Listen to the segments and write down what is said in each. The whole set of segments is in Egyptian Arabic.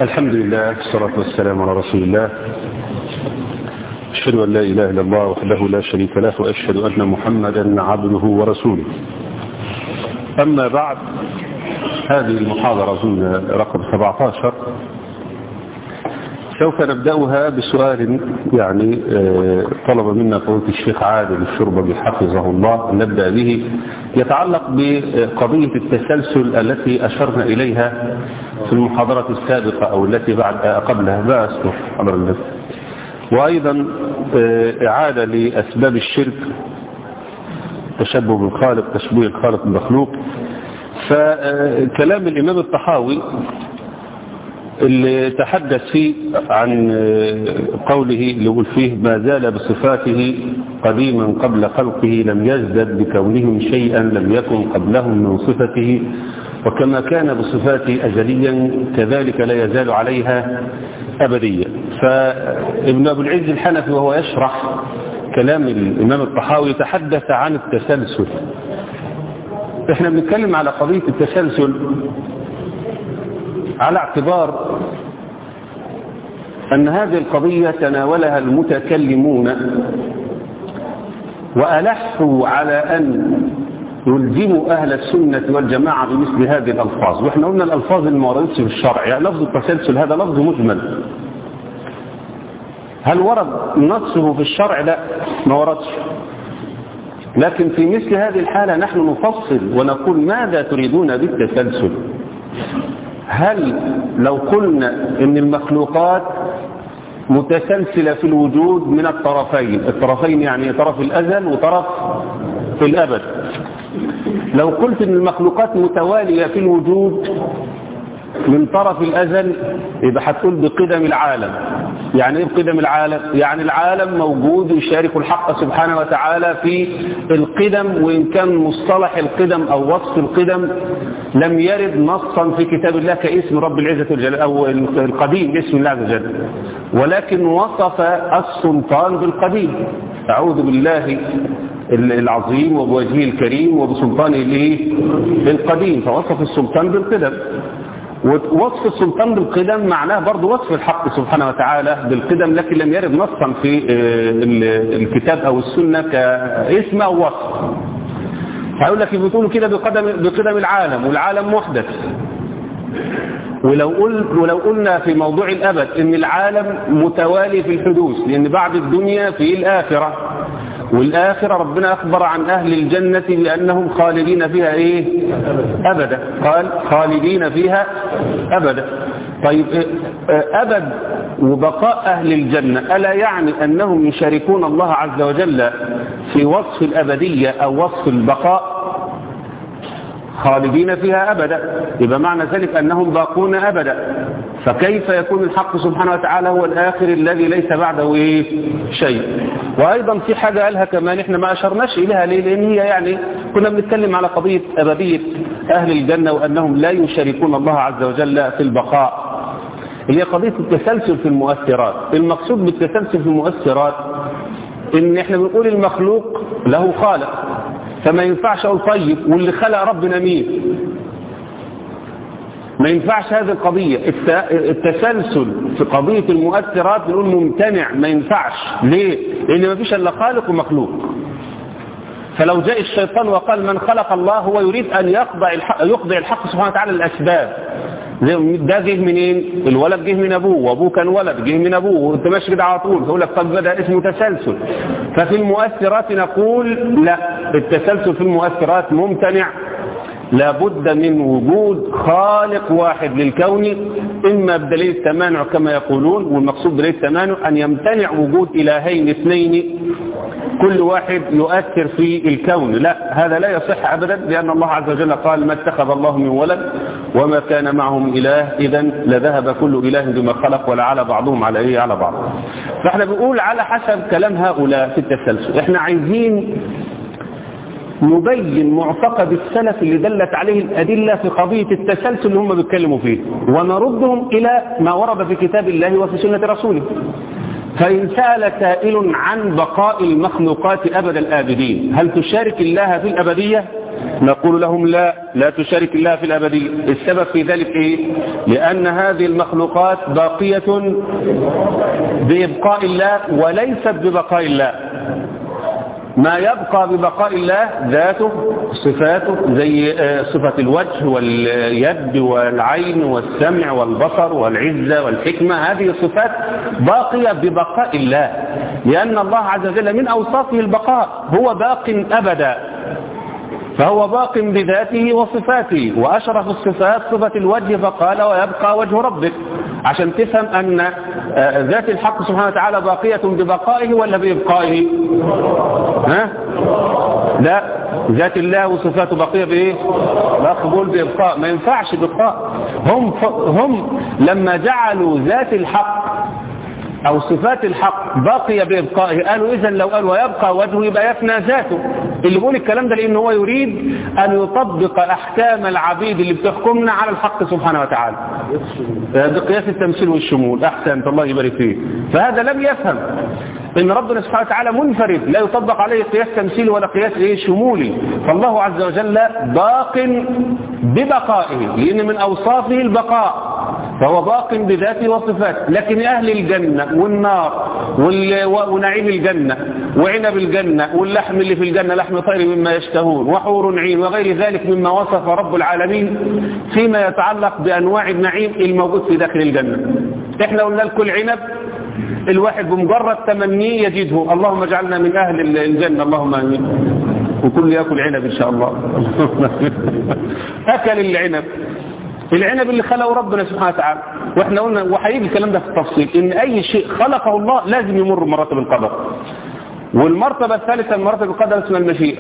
الحمد لله والصلاة والسلام على رسول الله أشهد أن لا إله إلا الله وحده لا شريك له وأشهد أن محمدا عبده ورسوله أما بعد هذه المحاضرة رقم 17 سوف نبدأها بسؤال يعني طلب منا فضيلة الشيخ عادل الشربة حفظه الله أن نبدأ به يتعلق بقضية التسلسل التي أشرنا إليها في المحاضرة السابقة أو التي بعد قبلها ما أسمح أمر الله وأيضا إعادة لأسباب الشرك تشبه بالخالق تشبيه الخالق بالمخلوق فكلام الإمام الطحاوي اللي تحدث فيه عن قوله اللي يقول فيه ما زال بصفاته قديما قبل خلقه لم يزدد بكونهم شيئا لم يكن قبلهم من صفته وكما كان بصفاته أزليا كذلك لا يزال عليها أبديا فابن أبو العز الحنفي وهو يشرح كلام الإمام الطحاوي يتحدث عن التسلسل احنا بنتكلم على قضية التسلسل على اعتبار أن هذه القضية تناولها المتكلمون وألحوا على أن يلزموا أهل السنة والجماعة بمثل هذه الألفاظ وإحنا قلنا الألفاظ المواردة في الشرع يعني لفظ التسلسل هذا لفظ مجمل هل ورد نصه في الشرع لا ما وردش لكن في مثل هذه الحالة نحن نفصل ونقول ماذا تريدون بالتسلسل هل لو قلنا ان المخلوقات متسلسلة في الوجود من الطرفين الطرفين يعني طرف الأزل وطرف في الأبد لو قلت ان المخلوقات متوالية في الوجود من طرف الأزل يبقى هتقول بقدم العالم يعني ايه بقدم العالم يعني العالم موجود يشارك الحق سبحانه وتعالى في القدم وإن كان مصطلح القدم أو وصف القدم لم يرد نصا في كتاب الله كاسم رب العزة والجلال أو القديم اسم الله عز وجل ولكن وصف السلطان بالقديم أعوذ بالله العظيم وبوجهه الكريم وبسلطانه القديم فوصف السلطان بالقدم ووصف السلطان بالقدم معناه برضه وصف الحق سبحانه وتعالى بالقدم لكن لم يرد نصا في الكتاب او السنة كاسم او وصف هيقول لك بتقولوا كده بقدم بقدم العالم والعالم محدث ولو قل ولو قلنا في موضوع الابد ان العالم متوالي في الحدوث لان بعد الدنيا في الاخره والآخرة ربنا أخبر عن أهل الجنة بأنهم خالدين فيها إيه أبدا قال خالدين فيها أبدا طيب أبد وبقاء أهل الجنة ألا يعني أنهم يشاركون الله عز وجل في وصف الأبدية أو وصف البقاء خالدين فيها أبدا يبقى معنى ذلك أنهم باقون أبدا فكيف يكون الحق سبحانه وتعالى هو الآخر الذي ليس بعده إيه شيء وأيضا في حاجة قالها كمان إحنا ما أشرناش إليها ليه لأن هي يعني كنا بنتكلم على قضية أبدية أهل الجنة وأنهم لا يشاركون الله عز وجل في البقاء هي قضية التسلسل في المؤثرات المقصود بالتسلسل في المؤثرات إن إحنا بنقول المخلوق له خالق فما ينفعش أقول طيب واللي خلق ربنا مين ما ينفعش هذه القضية التسلسل في قضية المؤثرات نقول ممتنع ما ينفعش ليه لأن ما فيش إلا خالق ومخلوق فلو جاء الشيطان وقال من خلق الله هو يريد أن يخضع الحق, يخضع الحق سبحانه وتعالى الأسباب ده جه منين الولد جه من أبوه وأبوه كان ولد جه من أبوه وانت ماشي كده على طول فيقول لك طب ده اسمه تسلسل ففي المؤثرات نقول لا التسلسل في المؤثرات ممتنع لابد من وجود خالق واحد للكون إما بدليل التمانع كما يقولون والمقصود بدليل التمانع أن يمتنع وجود إلهين اثنين كل واحد يؤثر في الكون لا هذا لا يصح أبدا لأن الله عز وجل قال ما اتخذ الله من ولد وما كان معهم إله إذا لذهب كل إله بما خلق ولعلى بعضهم على إيه على بعض فاحنا بنقول على حسب كلام هؤلاء في التسلسل احنا عايزين نبين معتقد السلف اللي دلت عليه الأدلة في قضية التسلسل اللي هم بيتكلموا فيه ونردهم إلى ما ورد في كتاب الله وفي سنة رسوله فإن سأل سائل عن بقاء المخلوقات أبد الآبدين هل تشارك الله في الأبدية نقول لهم لا لا تشارك الله في الأبدية السبب في ذلك إيه لأن هذه المخلوقات باقية بإبقاء الله وليست ببقاء الله ما يبقى ببقاء الله ذاته صفاته زي صفة الوجه واليد والعين والسمع والبصر والعزة والحكمة هذه صفات باقية ببقاء الله لأن الله عز وجل من أوصافه البقاء هو باق أبدا فهو باق بذاته وصفاته وأشرف الصفات صفة الوجه فقال ويبقى وجه ربك عشان تفهم أن ذات الحق سبحانه وتعالى باقية ببقائه ولا بإبقائه ها؟ لا ذات الله وصفاته باقية بإيه لا قبول بإبقاء ما ينفعش بإبقاء هم, هم لما جعلوا ذات الحق أو صفات الحق باقية بإبقائه قالوا إذا لو قال ويبقى وجهه يبقى يفنى ذاته اللي بيقول الكلام ده لأنه هو يريد أن يطبق أحكام العبيد اللي بتحكمنا على الحق سبحانه وتعالى بقياس التمثيل والشمول أحسنت الله يبارك فيه فهذا لم يفهم ان ربنا سبحانه وتعالى منفرد لا يطبق عليه قياس تمثيلي ولا قياس ايه شمولي فالله عز وجل باق ببقائه لان من اوصافه البقاء فهو باق بذاته وصفاته لكن اهل الجنة والنار ونعيم الجنة وعنب الجنة واللحم اللي في الجنة لحم طير مما يشتهون وحور عين وغير ذلك مما وصف رب العالمين فيما يتعلق بانواع النعيم الموجود في داخل الجنة احنا قلنا لكم العنب الواحد بمجرد تمنيه يجده اللهم اجعلنا من أهل الجنة اللهم امين وكل يأكل عنب إن شاء الله أكل العنب العنب اللي خلقه ربنا سبحانه وتعالى واحنا قلنا وهيجي الكلام ده في التفصيل ان اي شيء خلقه الله لازم يمر بمراتب القدر والمرتبة الثالثة من مراتب القدر اسمها المشيئة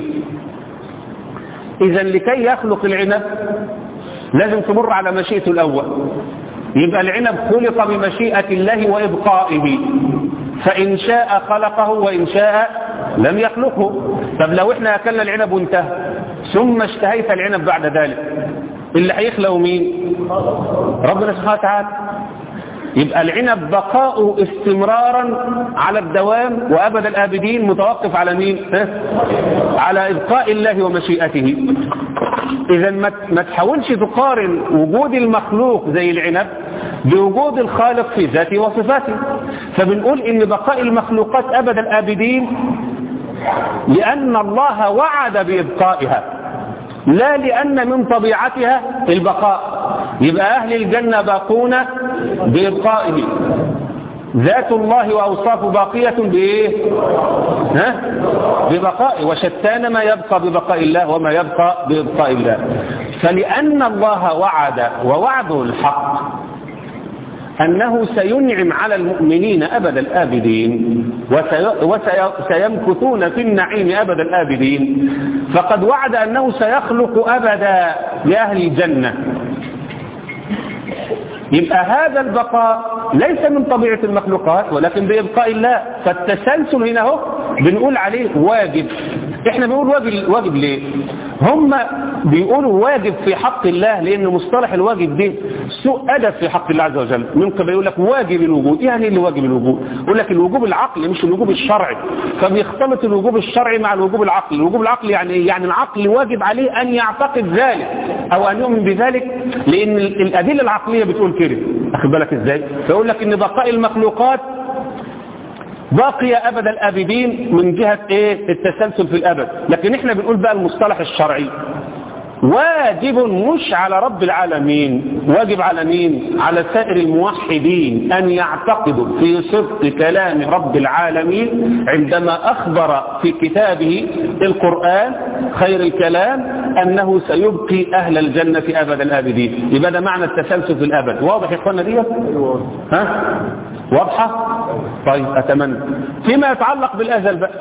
اذا لكي يخلق العنب لازم تمر على مشيئته الاول يبقى العنب خلق بمشيئة الله وإبقائه فإن شاء خلقه وإن شاء لم يخلقه طب لو احنا أكلنا العنب وانتهى ثم اشتهيت العنب بعد ذلك اللي هيخلق مين ربنا سبحانه وتعالى يبقى العنب بقاؤه استمرارا على الدوام وأبد الآبدين متوقف على مين على إبقاء الله ومشيئته إذا ما تحاولش تقارن وجود المخلوق زي العنب بوجود الخالق في ذاته وصفاته فبنقول إن بقاء المخلوقات أبد الآبدين لأن الله وعد بإبقائها لا لأن من طبيعتها البقاء يبقى أهل الجنة باقون بإبقائه ذات الله وأوصافه باقية بإيه ها؟ ببقاء وشتان ما يبقى ببقاء الله وما يبقى بإبقاء الله فلأن الله وعد ووعده الحق أنه سينعم على المؤمنين أبد الآبدين وسيمكثون في النعيم أبد الآبدين فقد وعد أنه سيخلق أبدا لأهل الجنة يبقى هذا البقاء ليس من طبيعة المخلوقات ولكن بإبقاء الله فالتسلسل هنا هو بنقول عليه واجب احنا بنقول واجب, واجب ليه هم بيقولوا واجب في حق الله لان مصطلح الواجب ده سوء ادب في حق الله عز وجل ممكن يقول لك واجب الوجود يعني اللي واجب الوجود يقول لك الوجوب العقلي مش الوجوب الشرعي فبيختلط الوجوب الشرعي مع الوجوب العقلي الوجوب العقلي يعني ايه يعني العقل واجب عليه ان يعتقد ذلك او ان يؤمن بذلك لان الادله العقليه بتقول كده اخد بالك ازاي فيقول لك ان بقاء المخلوقات باقية أبد الآبدين من جهة إيه التسلسل في الأبد لكن إحنا بنقول بقى المصطلح الشرعي واجب مش على رب العالمين واجب على مين على سائر الموحدين أن يعتقدوا في صدق كلام رب العالمين عندما أخبر في كتابه القرآن خير الكلام أنه سيبقي أهل الجنة أبد الآبدين يبقى ده معنى التسلسل في الأبد واضح يا إخوانا دي ها واضحة طيب أتمنى فيما يتعلق بالأزل بقى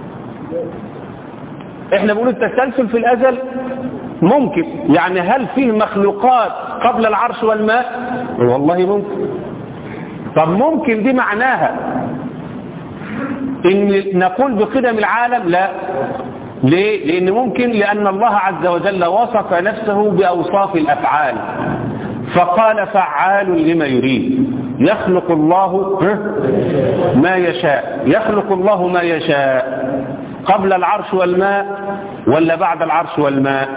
احنا بنقول التسلسل في الأزل ممكن يعني هل فيه مخلوقات قبل العرش والماء والله ممكن طب ممكن دي معناها ان نقول بقدم العالم لا ليه لان ممكن لان الله عز وجل وصف نفسه باوصاف الافعال فقال فعال لما يريد يخلق الله ما يشاء يخلق الله ما يشاء قبل العرش والماء ولا بعد العرش والماء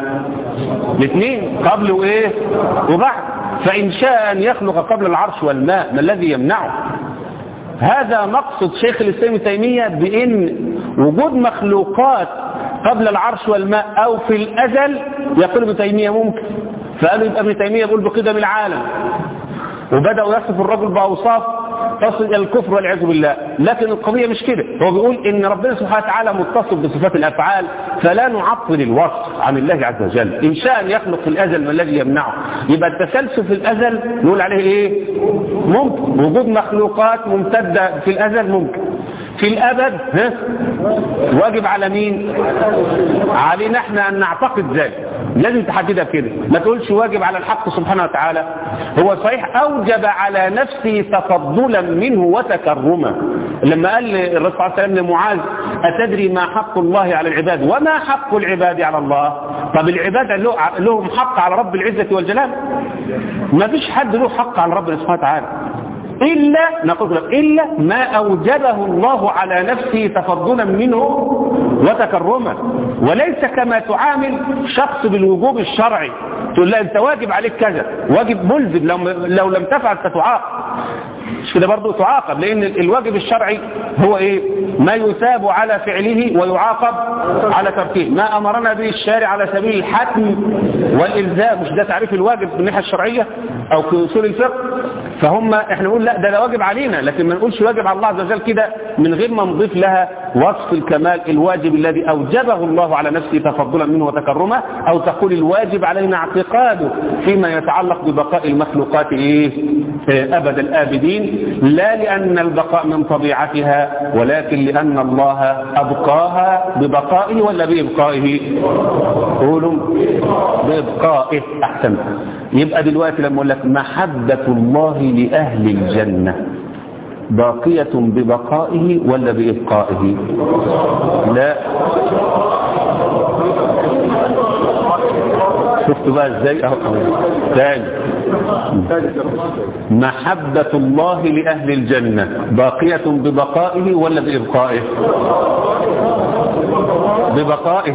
الاثنين قبل وايه وبعد فإن شاء أن يخلق قبل العرش والماء ما الذي يمنعه هذا مقصد شيخ الإسلام تيمية بأن وجود مخلوقات قبل العرش والماء أو في الأزل يقول ابن تيمية ممكن فقالوا يبقى ابن تيمية يقول بقدم العالم وبدأوا يصف الرجل بأوصاف تصل إلى الكفر والعياذ بالله لكن القضية مش كده هو بيقول إن ربنا سبحانه وتعالى متصف بصفات الأفعال فلا نعطل الوصف عن الله عز وجل إن شاء أن يخلق في الأزل ما الذي يمنعه يبقى التسلسل في الأزل نقول عليه إيه ممكن وجود مخلوقات ممتدة في الأزل ممكن في الأبد ها واجب على مين علينا احنا أن نعتقد ذلك لازم تحددها كده ما تقولش واجب على الحق سبحانه وتعالى هو صحيح أوجب على نفسه تفضلا منه وتكرما لما قال الرسول صلى الله عليه وسلم لمعاذ أتدري ما حق الله على العباد وما حق العباد على الله طب العباد لهم حق على رب العزة والجلال ما فيش حد له حق على ربنا سبحانه وتعالى إلا نقول لك إلا ما أوجبه الله على نفسه تفضلا منه وتكرما وليس كما تعامل شخص بالوجوب الشرعي تقول لا أنت واجب عليك كذا واجب ملزم لو, لو لم تفعل ستعاقب مش كده برضه تعاقب لأن الواجب الشرعي هو إيه ما يثاب على فعله ويعاقب على تركه ما أمرنا به الشارع على سبيل الحتم والإلزام مش ده تعريف الواجب من الناحية الشرعية أو في أصول الفقه فهم احنا نقول لا ده ده واجب علينا لكن ما نقولش واجب على الله عز وجل كده من غير ما نضيف لها وصف الكمال الواجب الذي أوجبه الله على نفسه تفضلا منه وتكرما أو تقول الواجب علينا اعتقاده فيما يتعلق ببقاء المخلوقات إيه أبد الآبدين لا لأن البقاء من طبيعتها ولكن لأن الله أبقاها ببقائه ولا بإبقائه قولوا بإبقائه أحسن يبقى دلوقتي لما أقول لك محبة الله لأهل الجنة باقية ببقائه ولا بإبقائه لا شفتوا بقى ازاي اهو تاني محبة الله لأهل الجنة باقية ببقائه ولا بإبقائه ببقائه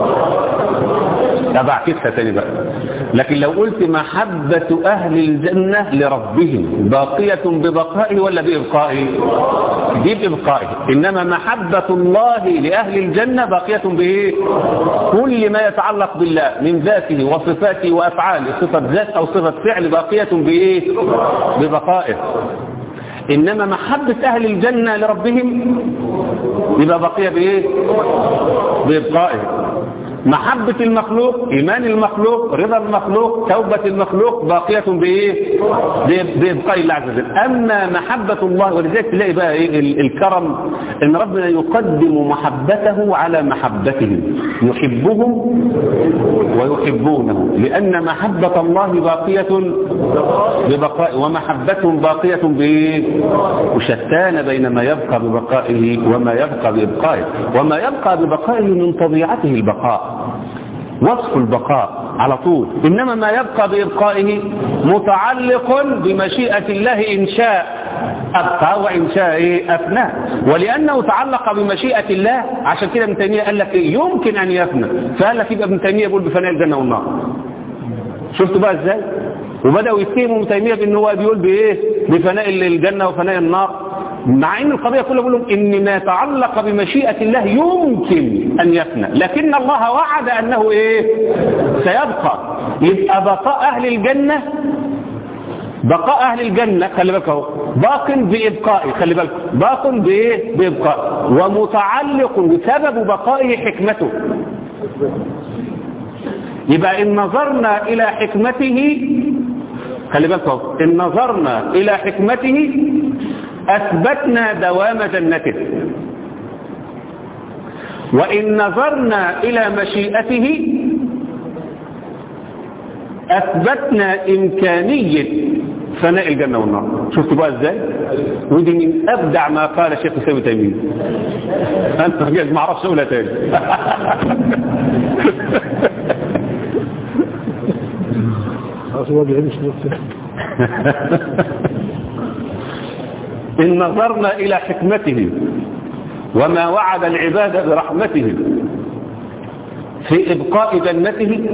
تبع كتها تاني بقى لكن لو قلت محبة أهل الجنة لربهم باقية ببقائه ولا بإبقائه دي بإبقائه إنما محبة الله لأهل الجنة باقية بإيه كل ما يتعلق بالله من ذاته وصفاته وأفعاله صفة ذات أو صفة فعل باقية بإيه ببقائه إنما محبة أهل الجنة لربهم يبقى بقية بإيه بإبقائه محبة المخلوق إيمان المخلوق رضا المخلوق توبة المخلوق باقية بإيه بإبقاء الله عز وجل أما محبة الله ولذلك تلاقي بقى إيه الكرم إن ربنا يقدم محبته على محبتهم يحبهم ويحبونه لأن محبة الله باقية ببقاء ومحبتهم باقية بإيه وشتان بين ما يبقى ببقائه وما يبقى بإبقائه وما يبقى ببقائه من طبيعته البقاء وصف البقاء على طول إنما ما يبقى بإبقائه متعلق بمشيئة الله إن شاء أبقى وإن شاء إيه أفنى ولأنه تعلق بمشيئة الله عشان كده ابن تيمية قال لك يمكن أن يفنى فقال لك يبقى ابن تيمية يقول بفناء الجنة والنار شفتوا بقى إزاي وبدأوا يتهموا ابن تيمية بأن هو بيقول بإيه بفناء الجنة وفناء النار مع ان القضية كلها بقول لهم ان ما يتعلق بمشيئة الله يمكن ان يفنى لكن الله وعد انه ايه سيبقى يبقى بقاء اهل الجنة بقاء اهل الجنة خلي بالك اهو باق بابقائه خلي بالك باق بايه بابقائه ومتعلق بسبب بقائه حكمته يبقى ان نظرنا الى حكمته خلي بالك اهو ان نظرنا الى حكمته أثبتنا دوام جنته وإن نظرنا إلى مشيئته أثبتنا إمكانية فناء الجنة والنار شفتوا بقى ازاي ودي من أبدع ما قال شيخ سيد تيمية أنت جاز ما عرفش أقولها تاني إن نظرنا إلى حكمته وما وعد العباد برحمته في إبقاء جنته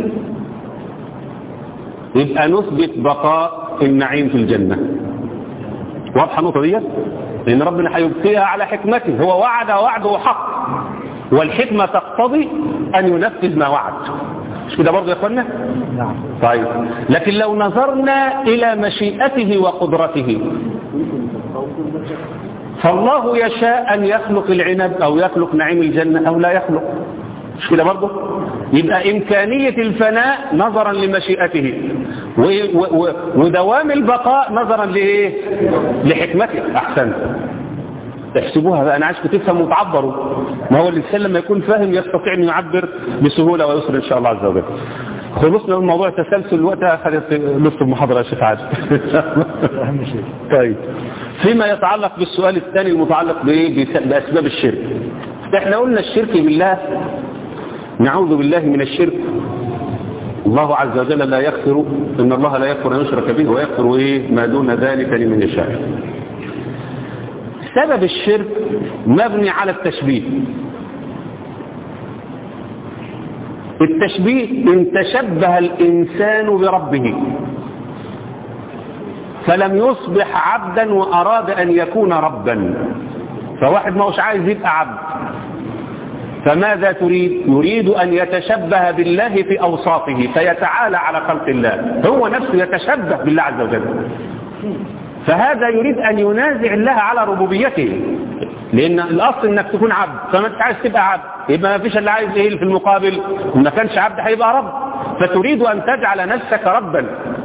يبقى نثبت بقاء النعيم في الجنة واضحة النقطة دي لأن ربنا هيبقيها على حكمته هو وعد وعده حق والحكمة تقتضي أن ينفذ ما وعد مش كده برضه يا اخوانا نعم طيب لكن لو نظرنا إلى مشيئته وقدرته فالله يشاء أن يخلق العنب أو يخلق نعيم الجنة أو لا يخلق مش كده برضه يبقى إمكانية الفناء نظرا لمشيئته و و و ودوام البقاء نظرا لإيه لحكمته أحسن احسبوها بقى أنا عايزكم تفهموا وتعبروا ما هو الإنسان لما يكون فاهم يستطيع أن يعبر بسهولة ويسر إن شاء الله عز وجل خلصنا من موضوع التسلسل الوقت أخذت نصف المحاضرة يا شيخ عادل أهم شيء طيب فيما يتعلق بالسؤال الثاني المتعلق بإيه؟ بس- بأسباب الشرك احنا قلنا الشرك بالله نعوذ بالله من الشرك الله عز وجل لا يغفر إن الله لا يغفر أن يشرك به ويغفر إيه ما دون ذلك لمن يشاء سبب الشرك مبني على التشبيه التشبيه إن تشبه الإنسان بربه فلم يصبح عبدا وأراد أن يكون ربا فواحد ما هوش عايز يبقى عبد فماذا تريد يريد أن يتشبه بالله في أوصافه فيتعالى على خلق الله هو نفسه يتشبه بالله عز وجل فهذا يريد أن ينازع الله على ربوبيته لأن الأصل أنك تكون عبد فما انت عايز تبقى عبد يبقى ما فيش اللي عايز إيه في المقابل ما كانش عبد هيبقى رب فتريد أن تجعل نفسك ربا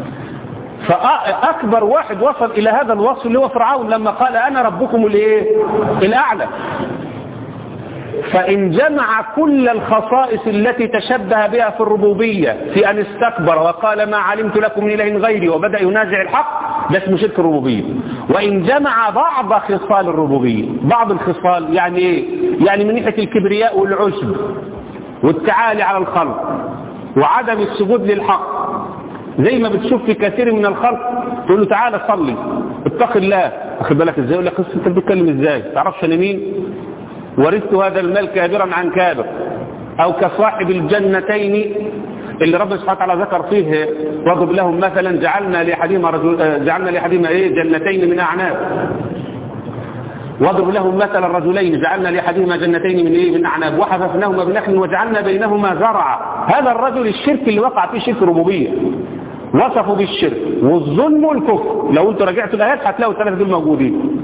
فأكبر واحد وصل إلى هذا الوصف اللي هو فرعون لما قال أنا ربكم الإيه الأعلى فإن جمع كل الخصائص التي تشبه بها في الربوبية في أن استكبر وقال ما علمت لكم من إله غيري وبدأ ينازع الحق ده اسمه شرك الربوبية وإن جمع بعض خصال الربوبية بعض الخصال يعني إيه؟ يعني من ناحية الكبرياء والعجب والتعالي على الخلق وعدم السجود للحق زي ما بتشوف في كثير من الخلق تقول له تعالى صلي اتق الله واخد بالك ازاي يقول لك "أصل انت بتتكلم ازاي تعرفش انا مين ورثت هذا المال كابرا عن كابر او كصاحب الجنتين اللي ربنا سبحانه وتعالى ذكر فيه واضرب لهم مثلا جعلنا لاحدهما رجل آه، جعلنا لاحدهما ايه جنتين من اعناب واضرب لهم مثلا رجلين جعلنا لاحدهما جنتين من ايه من اعناب وحففناهما بنخل وجعلنا بينهما زرعا هذا الرجل الشرك اللي وقع فيه شرك ربوبيه وصفوا بالشرك والظلم والكفر لو انتوا راجعتوا الايات هتلاقوا الثلاثه دول موجودين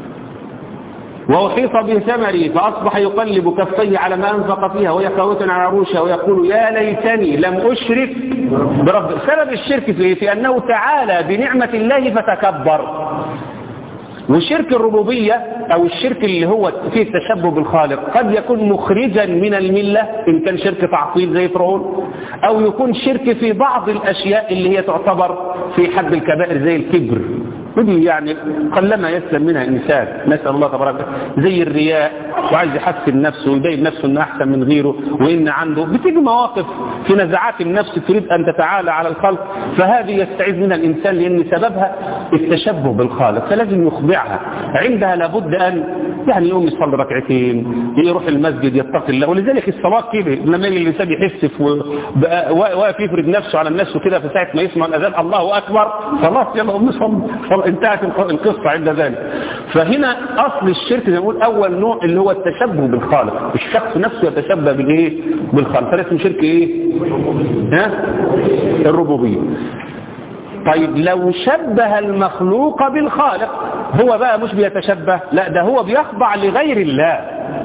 وأحيط بثمره فأصبح يقلب كفيه على ما أنفق فيها وهي خاوية على عروشها ويقول يا ليتني لم أشرك برب سبب الشرك فيه في أنه تعالى بنعمة الله فتكبر وشرك الربوبية أو الشرك اللي هو فيه التشبه بالخالق قد يكون مخرجا من الملة إن كان شرك تعطيل زي فرعون أو يكون شرك في بعض الأشياء اللي هي تعتبر في حد الكبائر زي الكبر ودي يعني قلما يسلم منها إنسان نسأل الله تبارك وتعالى زي الرياء وعايز يحسن نفسه ويبين نفسه إنه أحسن من غيره وإن عنده بتيجي مواقف في نزعات النفس تريد أن تتعالى على الخلق فهذه يستعيذ منها الإنسان لأن سببها التشبه بالخالق فلازم يخضعها عندها لابد أن يعني يقوم يصلي ركعتين يروح المسجد يتقي الله ولذلك الصلاة كده لما يجي الإنسان يحسف وبقى واقف يفرد نفسه على الناس وكده في ساعة ما يسمع الأذان الله أكبر خلاص يلا قوم نصلي خلاص انتهت القصة عند ذلك فهنا أصل الشرك زي ما نقول أول نوع اللي هو التشبه بالخالق الشخص نفسه يتشبه بالإيه بالخالق فده اسمه شرك إيه ها الربوبية طيب لو شبه المخلوق بالخالق هو بقى مش بيتشبه لا ده هو بيخضع لغير الله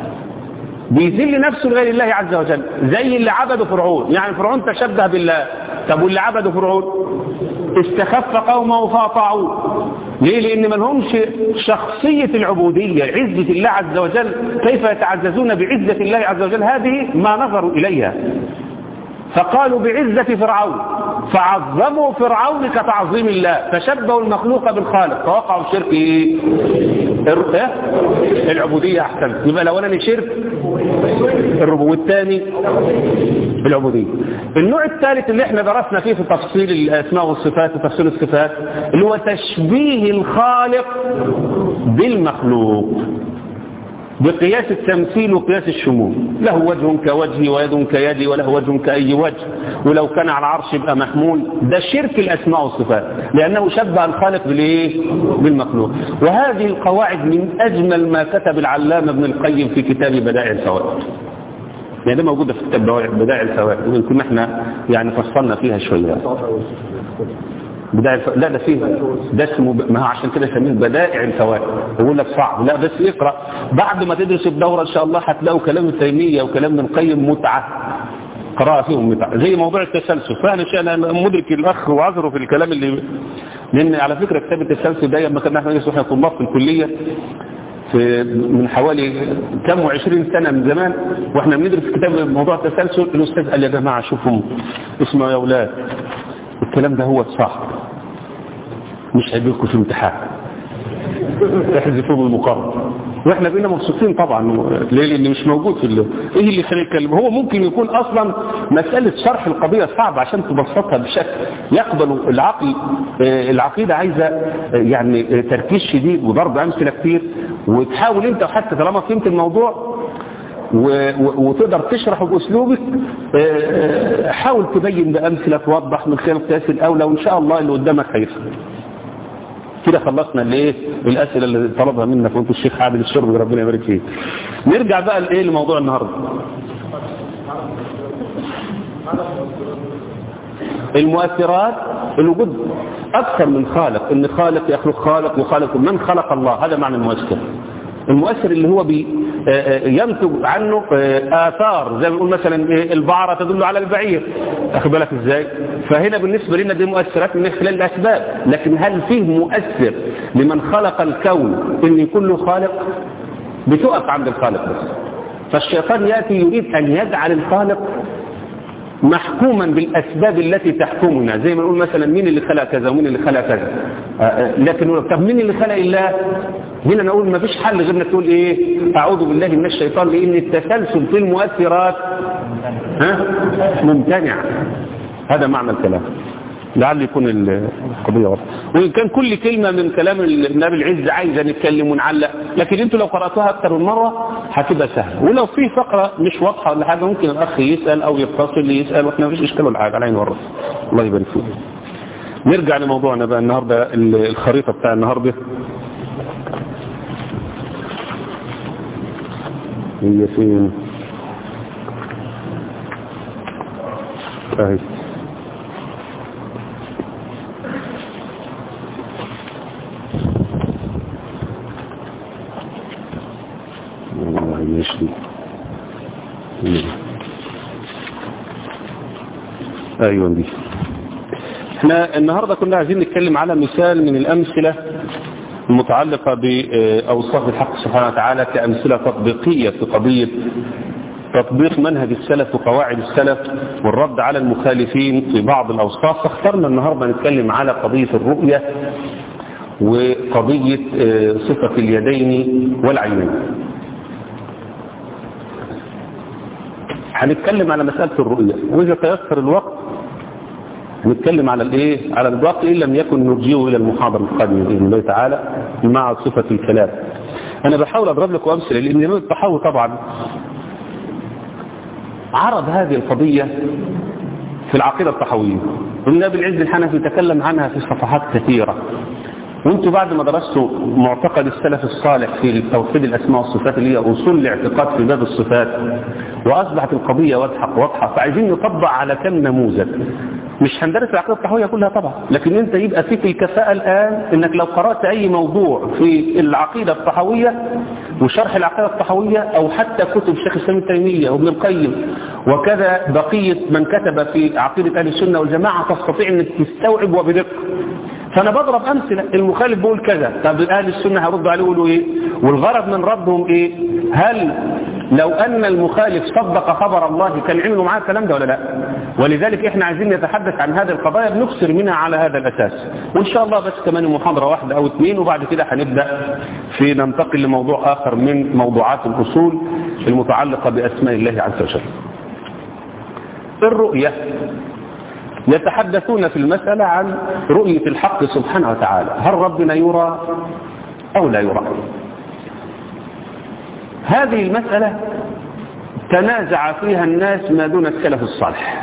بيذل نفسه لغير الله عز وجل زي اللي عبده فرعون يعني فرعون تشبه بالله طب واللي عبده فرعون استخف قومه فاطاعوه ليه لان ما لهمش شخصية العبودية عزة الله عز وجل كيف يتعززون بعزة الله عز وجل هذه ما نظروا إليها فقالوا بعزة فرعون فعظموا فرعون كتعظيم الله فشبهوا المخلوق بالخالق فوقعوا الشرك ايه إيه؟ العبودية احسن يبقى الاولاني شرك الربو والثاني العبودية النوع الثالث اللي احنا درسنا فيه في تفصيل الاسماء والصفات وتفصيل الصفات اللي هو تشبيه الخالق بالمخلوق بقياس التمثيل وقياس الشمول له وجه كوجهي ويد كيدي وله وجه كأي وجه ولو كان على العرش يبقى محمول ده شرك الأسماء والصفات لأنه شبه الخالق بالايه بالمخلوق وهذه القواعد من أجمل ما كتب العلامة ابن القيم في كتاب بدائع الفوائد يعني ده موجودة في كتاب بدائع الفوائد وإن كنا احنا يعني فصلنا فيها شوية بدائع الف... لا ده فيه ده اسمه ب... ما هو عشان كده يسميه بدائع الفوائد بقول لك صعب لا بس اقرا بعد ما تدرس الدوره ان شاء الله هتلاقوا كلام ابن تيميه وكلام ابن القيم متعه قراءه فيهم متعه زي موضوع التسلسل فانا انا مدرك الاخ وعذره في الكلام اللي لان على فكره كتاب التسلسل ده لما كنا احنا احنا طلاب في الكليه في من حوالي كم وعشرين سنة من زمان واحنا بندرس كتاب موضوع التسلسل الاستاذ قال يا جماعة شوفوا اسمعوا يا اولاد الكلام ده هو الصح مش هيجيلكم في امتحان تحذفوه بالمقارنة واحنا بقينا مبسوطين طبعا ليه لان مش موجود في ال... ايه اللي خليه يتكلم هو ممكن يكون اصلا مسألة شرح القضية صعب عشان تبسطها بشكل يقبل العقل العقيدة عايزة يعني تركيز شديد وضرب امثلة كتير وتحاول انت حتى طالما فهمت الموضوع وتقدر تشرحه بأسلوبك حاول تبين بأمثلة توضح من خلال قياس الأولى وإن شاء الله اللي قدامك هيفهم كده خلصنا الايه الأسئلة اللي طلبها منك وانت الشيخ عادل الشرب ربنا يبارك فيه نرجع بقى لايه لموضوع النهاردة المؤثرات الوجود أكثر من خالق إن خالق يخلق خالق وخالق من خلق الله هذا معنى المؤثر المؤثر اللي هو بي ينتج عنه آثار زي ما نقول مثلا البعرة تدل على البعير أخذ بالك إزاي فهنا بالنسبة لنا دي مؤثرات من خلال الأسباب لكن هل فيه مؤثر لمن خلق الكون إن يكون له خالق بتقف عند الخالق بس فالشيطان يأتي يريد أن يجعل الخالق محكوما بالأسباب التي تحكمنا زي ما نقول مثلا مين اللي خلق كذا ومين اللي خلق كذا لكن نقول طب مين اللي خلق الله هنا نقول ما فيش حل غير انك تقول ايه اعوذ بالله من الشيطان لان التسلسل في المؤثرات ها ممتنع هذا معنى الكلام لعل يكون القضية واضحة وإن كان كل كلمة من كلام النبي العز عايزة نتكلم ونعلق لكن انتوا لو قرأتوها أكثر من مرة هتبقى سهلة ولو في فقرة مش واضحة ولا حاجة ممكن الأخ يسأل أو يتصل يسأل وإحنا مفيش إشكال ولا حاجة على عين والرأس الله يبارك فيك نرجع لموضوعنا بقى النهاردة الخريطة بتاع النهاردة هي فين اهي يشري ايوه دي احنا النهاردة كنا عايزين نتكلم على مثال من الامثلة المتعلقة بأوصاف الحق سبحانه وتعالى كأمثلة تطبيقية في قضية تطبيق منهج السلف وقواعد السلف والرد على المخالفين في بعض الأوصاف فاخترنا النهاردة نتكلم على قضية الرؤية وقضية صفة اليدين والعينين هنتكلم على مسألة الرؤية وإذا تيسر الوقت نتكلم على الايه على الباقي ان لم يكن نرجيه الى المحاضره القادمه باذن الله تعالى مع صفه الكلام انا بحاول اضرب لكم امثله لان الامام الطحاوي طبعا عرض هذه القضيه في العقيده الطحاويه والنبي العز الحنفي تكلم عنها في صفحات كثيره وانتم بعد ما درستوا معتقد السلف الصالح في توحيد الاسماء والصفات اللي هي اصول الاعتقاد في باب الصفات واصبحت القضيه واضحه واضحه فعايزين نطبق على كم نموذج مش هندرس العقيده الطحاويه كلها طبعا لكن انت يبقى فيك الكفاءه الان انك لو قرات اي موضوع في العقيده الطحاويه وشرح العقيده الطحاويه او حتى كتب شيخ الاسلام ابن تيميه وابن القيم وكذا بقيه من كتب في عقيده اهل السنه والجماعه تستطيع انك تستوعب وبدقه فانا بضرب امثله المخالف بيقول كذا طب اهل السنه هيردوا عليه يقولوا ايه والغرض من ردهم ايه هل لو ان المخالف صدق خبر الله كان عملوا معاه الكلام ده ولا لا ولذلك احنا عايزين نتحدث عن هذه القضايا بنكسر منها على هذا الاساس وان شاء الله بس كمان محاضره واحده او اثنين وبعد كده هنبدا في ننتقل لموضوع اخر من موضوعات الاصول المتعلقه باسماء الله عز وجل الرؤيه يتحدثون في المسألة عن رؤية الحق سبحانه وتعالى هل ربنا يرى أو لا يرى هذه المسألة تنازع فيها الناس ما دون السلف الصالح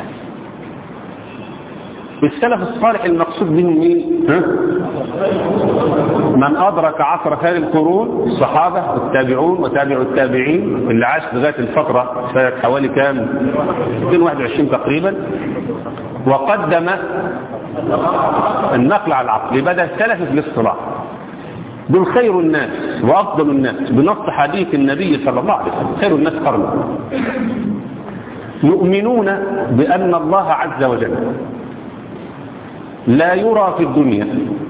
السلف الصالح المقصود بهم مين ها؟ من أدرك عصر هذه القرون الصحابة والتابعون وتابع التابعين اللي عاش لغاية الفترة سنة حوالي كام 221 تقريبا وقدم النقل على العقل بدأ السلف في الاصطلاح دول خير الناس وأفضل الناس بنص حديث النبي صلى الله عليه وسلم خير الناس قرنا يؤمنون بأن الله عز وجل لا يرى في الدنيا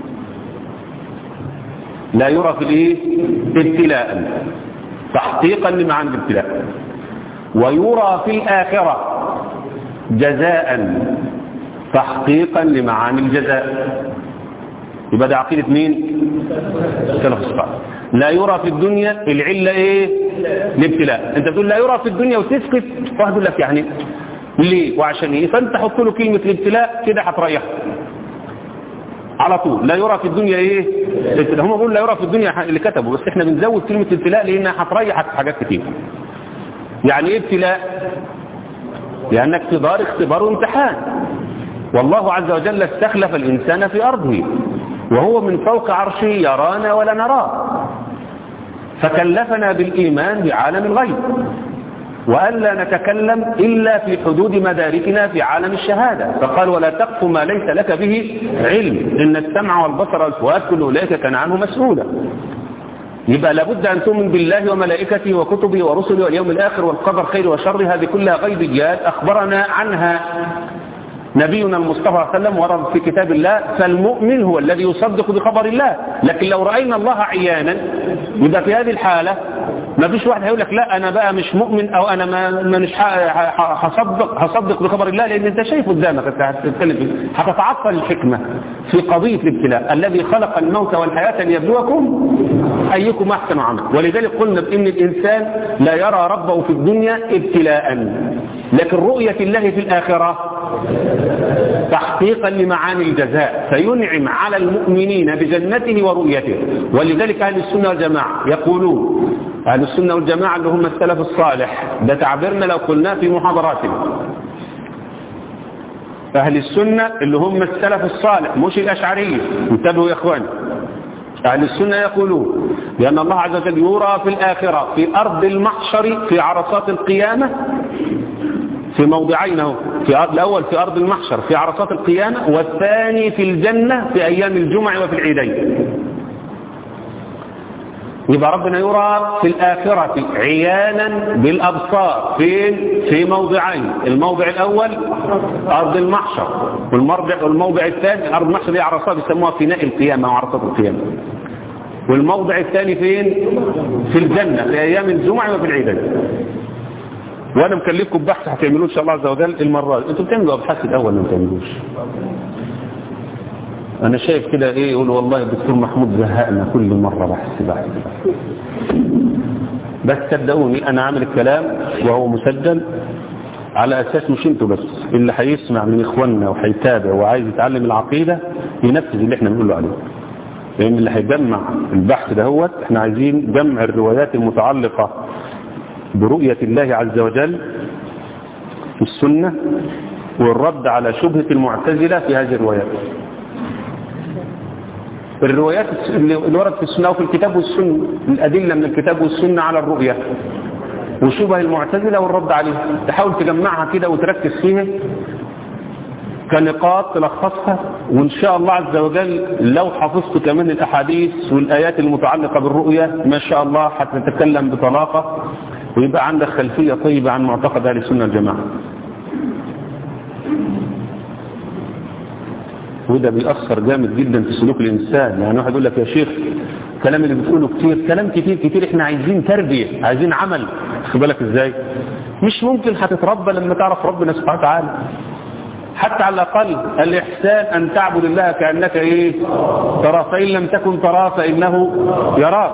لا يرى في الايه ابتلاء تحقيقا لمعاني الابتلاء ويرى في الآخرة جزاء تحقيقا لمعاني الجزاء يبقى ده عقيدة مين سلف الصالح لا يرى في الدنيا العلة ايه الابتلاء انت بتقول لا يرى في الدنيا وتسكت واحد يقول لك يعني ليه وعشان ايه فانت حط له كلمة الابتلاء كده هتريحه على طول لا يرى في الدنيا ايه هم بيقولوا لا يرى في الدنيا اللي كتبوا بس احنا بنزود كلمة ابتلاء لانها هتريحك في حاجات كتير يعني ايه ابتلاء لانك في دار اختبار وامتحان والله عز وجل استخلف الانسان في ارضه وهو من فوق عرشه يرانا ولا نراه فكلفنا بالايمان بعالم الغيب وألا نتكلم إلا في حدود مداركنا في عالم الشهادة فقال ولا تقف ما ليس لك به علم إن السمع والبصر والفؤاد كل أولئك كان عنه مسؤولا يبقى لابد أن تؤمن بالله وملائكته وكتبه ورسله واليوم الآخر والقدر خير وشر هذه كلها غيبيات أخبرنا عنها نبينا المصطفى صلى الله عليه وسلم ورد في كتاب الله فالمؤمن هو الذي يصدق بخبر الله لكن لو رأينا الله عيانا يبقى في هذه الحالة ما فيش واحد هيقول لك لا انا بقى مش مؤمن او انا ما مش هصدق هصدق بخبر الله لان انت شايف قدامك انت هتتكلم فيه هتتعطل الحكمه في قضيه الابتلاء الذي خلق الموت والحياه ليبلوكم ايكم احسن عملا ولذلك قلنا بان الانسان لا يرى ربه في الدنيا ابتلاء لكن رؤيه الله في الاخره تحقيقا لمعاني الجزاء فينعم على المؤمنين بجنته ورؤيته ولذلك أهل السنة والجماعة يقولون أهل السنة والجماعة اللي هم السلف الصالح ده تعبيرنا لو قلناه في محاضراتنا أهل السنة اللي هم السلف الصالح مش الأشعرية انتبهوا يا إخواني أهل السنة يقولون لأن الله عز وجل يرى في الآخرة في أرض المحشر في عرصات القيامة في موضعين اهو في الأول في أرض المحشر في عرصات القيامة والثاني في الجنة في أيام الجمع وفي العيدين يبقى ربنا يرى في الآخرة عيانا بالأبصار فين في موضعين الموضع الأول أرض المحشر والموضع, والموضع الثاني أرض المحشر دي عرصات يسموها فناء القيامة وعرصات القيامة والموضع الثاني فين في الجنة في أيام الجمع وفي العيدين وانا مكلفكم بحث هتعملوه ان شاء الله عز وجل المره دي انتوا بتعملوا ابحاث الاول ما بتعملوش انا شايف كده ايه يقول والله الدكتور محمود زهقنا كل مره بحث بحث بحث بس صدقوني انا عامل الكلام وهو مسجل على اساس مش انتوا بس اللي هيسمع من اخواننا وهيتابع وعايز يتعلم العقيده ينفذ اللي احنا بنقوله عليه لان اللي هيجمع البحث دهوت احنا عايزين جمع الروايات المتعلقه برؤية الله عز وجل في السنة والرد على شبهة المعتزلة في هذه الروايات الروايات اللي ورد في السنة وفي الكتاب والسنة الأدلة من الكتاب والسنة على الرؤية وشبه المعتزلة والرد عليها تحاول تجمعها كده وتركز فيها كنقاط تلخصها وإن شاء الله عز وجل لو حفظت كمان الأحاديث والآيات المتعلقة بالرؤية ما شاء الله هتتكلم بطلاقة ويبقى عندك خلفية طيبة عن معتقد أهل السنة الجماعة وده بيأثر جامد جدا في سلوك الإنسان يعني واحد يقول لك يا شيخ الكلام اللي بتقوله كتير كلام كتير كتير احنا عايزين تربية عايزين عمل خد بالك ازاي مش ممكن هتتربى لما تعرف ربنا سبحانه وتعالى حتى على الأقل الإحسان أن تعبد الله كأنك إيه ترى فإن لم تكن ترى فإنه يراك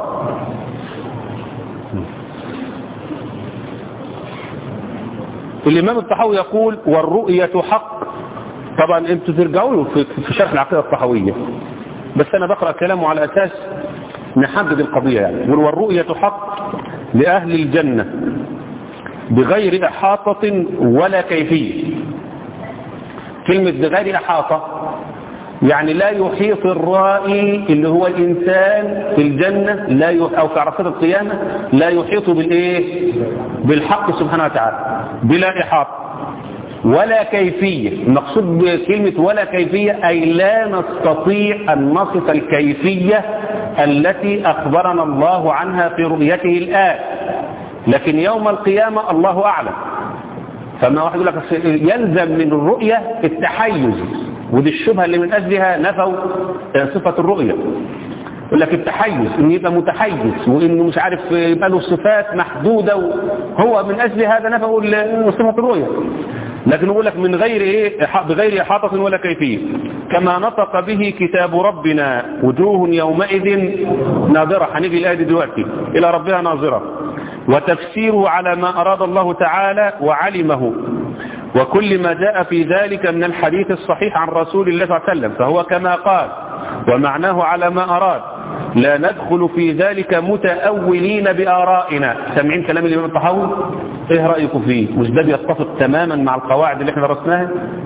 الإمام الطحاوي يقول والرؤية حق طبعا انتوا ترجعوا له في شرح العقيدة الطحاوية بس أنا بقرأ كلامه على أساس نحدد القضية يعني والرؤية حق لأهل الجنة بغير إحاطة ولا كيفية كلمة بغير إحاطة يعني لا يحيط الرائي اللي هو الإنسان في الجنة لا يح... أو في عرصات القيامة لا يحيط بالإيه بالحق سبحانه وتعالى بلا إحاطة ولا كيفية المقصود بكلمة ولا كيفية أي لا نستطيع أن نصف الكيفية التي أخبرنا الله عنها في رؤيته الآن لكن يوم القيامة الله أعلم فما واحد يقول لك يلزم من الرؤية التحيز ودي الشبهة اللي من أجلها نفوا صفة الرؤية يقول لك التحيز انه يبقى متحيز وانه مش عارف يبقى له صفات محدودة هو من اجل هذا نفوا صفة الرؤية لكن يقول لك من غير ايه بغير احاطة ولا كيفية كما نطق به كتاب ربنا وجوه يومئذ ناظرة هنيجي الآية دي دلوقتي الى ربها ناظرة وتفسيره على ما اراد الله تعالى وعلمه وكل ما جاء في ذلك من الحديث الصحيح عن رسول الله صلى الله عليه وسلم فهو كما قال ومعناه على ما أراد لا ندخل في ذلك متأولين بآرائنا سامعين كلام الإمام الطحاوي ايه رأيكم فيه مش ده بيتفق تماما مع القواعد اللي احنا درسناها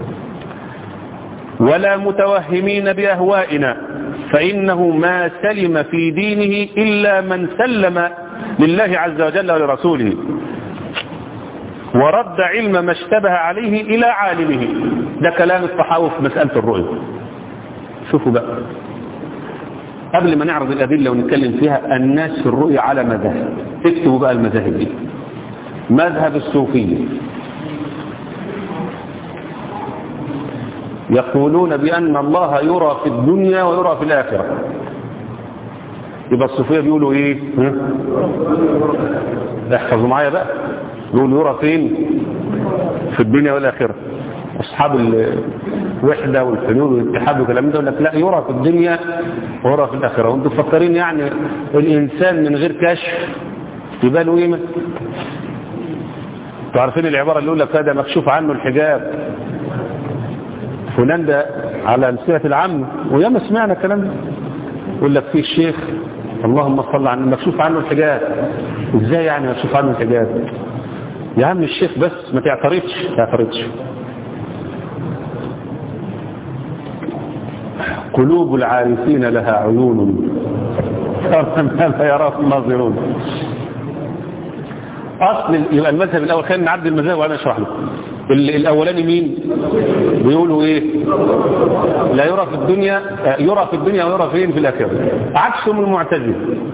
ولا متوهمين بأهوائنا فإنه ما سلم في دينه إلا من سلم لله عز وجل ولرسوله ورد علم ما اشتبه عليه إلى عالمه ده كلام الصحاوي في مسألة الرؤية شوفوا بقى قبل ما نعرض الأدلة ونتكلم فيها الناس في الرؤية على مذاهب اكتبوا بقى المذاهب دي مذهب الصوفية يقولون بأن الله يرى في الدنيا ويرى في الآخرة يبقى الصوفية بيقولوا ايه احفظوا معايا بقى يقولوا يرى فين في الدنيا والآخرة أصحاب الوحدة والحلول والاتحاد والكلام ده يقول لك لا يرى في الدنيا ويرى في الآخرة وانتم تفكرين يعني الإنسان من غير كشف يبقى له قيمة انتوا عارفين العبارة اللي يقول لك هذا مكشوف عنه الحجاب فلان ده على أمثلة العام وياما سمعنا الكلام ده يقول لك في الشيخ اللهم صل على مكشوف عنه الحجاب ازاي يعني مكشوف عنه الحجاب يا عم الشيخ بس ما تعترضش ما تعترضش قلوب العارفين لها عيون ما لا يراه الناظرون اصل يبقى المذهب الاول خلينا نعدي المذاهب وانا اشرح لكم الاولاني مين بيقولوا ايه لا يرى في الدنيا يرى في الدنيا ويرى فين في الاخره عكسهم المعتزله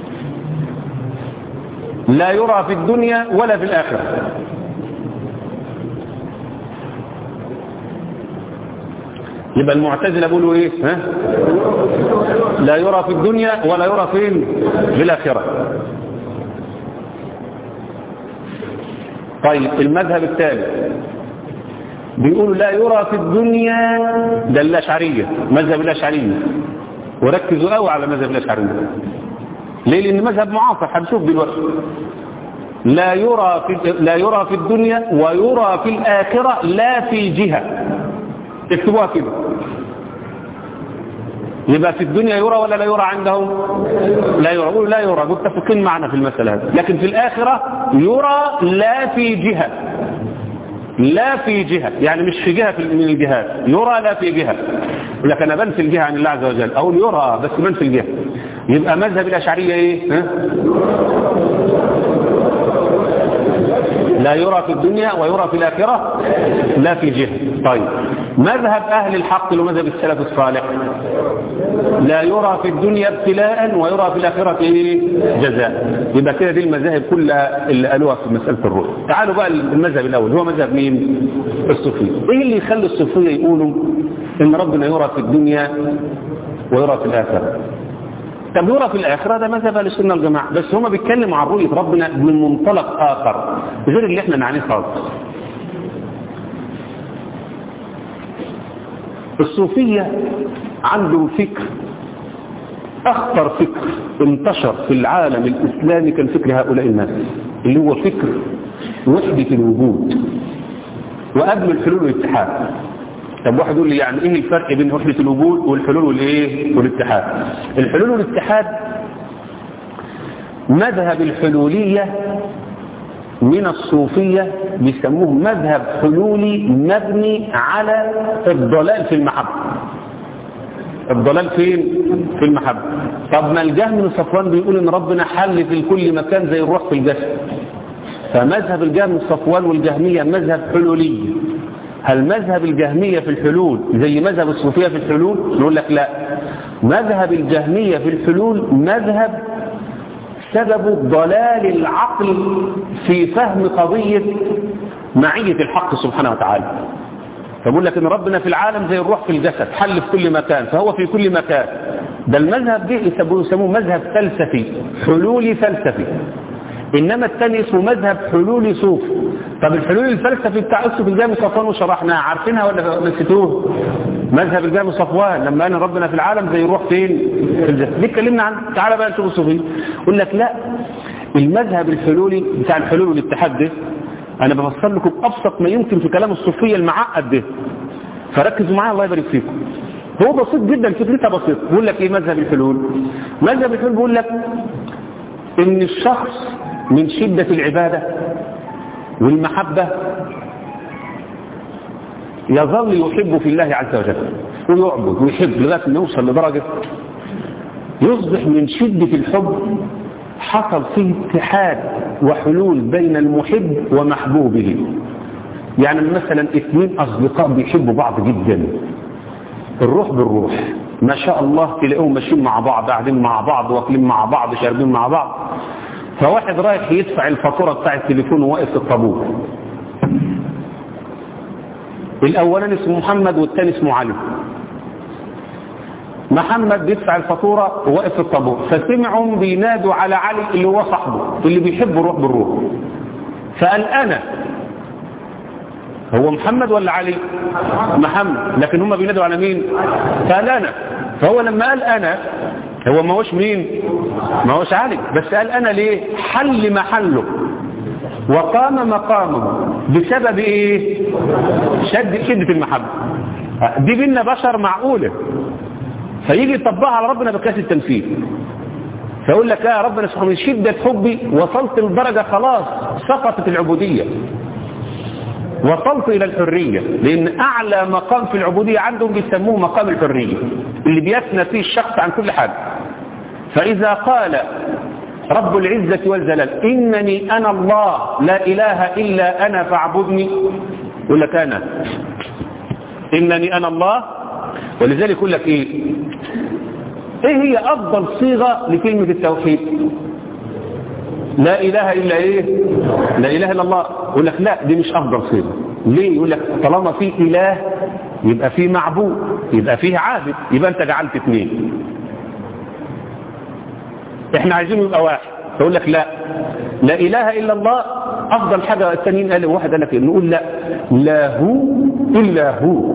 لا يرى في الدنيا ولا في الاخره يبقى المعتزله بيقولوا ايه ها لا يرى في الدنيا ولا يرى فين في الاخره طيب المذهب الثالث بيقولوا لا يرى في الدنيا ده الاشعريه مذهب الاشعريه وركزوا قوي على مذهب الاشعريه ليه لان مذهب معاصر هنشوف دلوقتي لا يرى في لا يرى في الدنيا ويرى في الاخره لا في جهه اكتبوها كده يبقى في الدنيا يرى ولا لا يرى عندهم لا يرى قولوا لا يرى متفقين معنا في المسألة هذه لكن في الآخرة يرى لا في جهة لا في جهة يعني مش في جهة من الجهات يرى لا في جهة لكن أنا بنفي الجهة عن الله عز وجل أقول يرى بس بنفي الجهة يبقى مذهب الأشعرية إيه ها؟ لا يرى في الدنيا ويرى في الآخرة لا في جهة طيب مذهب أهل الحق اللي مذهب السلف الصالح لا يرى في الدنيا ابتلاء ويرى في الآخرة إيه؟ جزاء يبقى كده دي المذاهب كلها اللي قالوها في مسألة الرؤية تعالوا بقى المذهب الأول هو مذهب مين الصوفية إيه اللي يخلي الصوفية يقولوا إن ربنا يرى في الدنيا ويرى في الآخرة طب يرى في الآخرة ده مذهب أهل السنة والجماعة بس هما بيتكلموا عن رؤية ربنا من منطلق آخر غير اللي احنا نعنيه خالص الصوفية عنده فكر أخطر فكر انتشر في العالم الإسلامي كان فكر هؤلاء الناس اللي هو فكر وحدة الوجود وقبل الحلول والاتحاد طب واحد يقول لي يعني ايه الفرق بين وحدة الوجود والحلول والايه والاتحاد الحلول والاتحاد مذهب الحلولية من الصوفية بيسموه مذهب حلولي مبني على الضلال في المحبة الضلال فين في المحبة طب ما الجهم بن صفوان بيقول ان ربنا حل في كل مكان زي الروح في الجسد فمذهب الجهم بن صفوان والجهمية مذهب حلولي هل مذهب الجهمية في الحلول زي مذهب الصوفية في الحلول نقول لك لا مذهب الجهمية في الحلول مذهب سبب ضلال العقل في فهم قضية معية الحق سبحانه وتعالى فبقول لك ان ربنا في العالم زي الروح في الجسد حل في كل مكان فهو في كل مكان ده المذهب ده يسموه مذهب فلسفي حلولي فلسفي انما الثاني اسمه مذهب حلولي صوفي طب الحلول الفلسفي بتاع يوسف الجامع صفوان وشرحناها عارفينها ولا نسيتوه مذهب الجامع صفوان لما قال ربنا في العالم زي الروح فين في الجسد دي اتكلمنا عنه تعالى بقى نشوف الصوفي يقول لك لا المذهب الحلولي بتاع الحلول والاتحاد ده انا بفسر لكم ابسط ما يمكن في كلام الصوفيه المعقد ده فركزوا معايا الله يبارك فيكم هو بسيط جدا فكرتها بسيط بيقول لك ايه مذهب الحلول مذهب الحلول بيقول لك ان الشخص من شدة العبادة والمحبة يظل يحب في الله عز وجل ويعبد ويحب لغاية أن يوصل لدرجة يصبح من شدة الحب حصل فيه اتحاد وحلول بين المحب ومحبوبه يعني مثلا اثنين أصدقاء بيحبوا بعض جدا الروح بالروح ما شاء الله تلاقيهم ماشيين مع بعض قاعدين مع بعض واكلين مع بعض شاربين مع بعض فواحد رايح يدفع الفاتورة بتاع التليفون وواقف في الطابور الاولاني اسمه محمد والثاني اسمه علي محمد بيدفع الفاتورة وواقف في الطابور فسمعهم بينادوا على علي اللي هو صاحبه اللي بيحب الروح بالروح فقال انا هو محمد ولا علي محمد لكن هم بينادوا على مين قال انا فهو لما قال انا هو ما هوش مين ما هوش علي بس قال انا ليه حل محله وقام مقامه بسبب ايه شد شدة المحبة دي بينا بشر معقولة فيجي يطبقها على ربنا بكاس التنفيذ فيقول لك يا ربنا سبحانه من شدة حبي وصلت لدرجة خلاص سقطت العبودية وصلت إلى الحرية لأن أعلى مقام في العبودية عندهم بيسموه مقام الحرية اللي بيثنى فيه الشخص عن كل حاجة فإذا قال رب العزة والجلال إنني أنا الله لا إله إلا أنا فاعبدني يقول لك أنا إنني أنا الله ولذلك يقول لك إيه إيه هي أفضل صيغة لكلمة التوحيد لا إله إلا إيه لا إله إلا الله يقول لك لا دي مش أفضل صيغة ليه يقول لك طالما في إله يبقى في معبود يبقى فيه عابد يبقى أنت جعلت اثنين احنا عايزينه يبقى واحد فيقول لك لا لا إله إلا الله أفضل حاجة التانيين قال واحد قال لك نقول لا لا هو إلا هو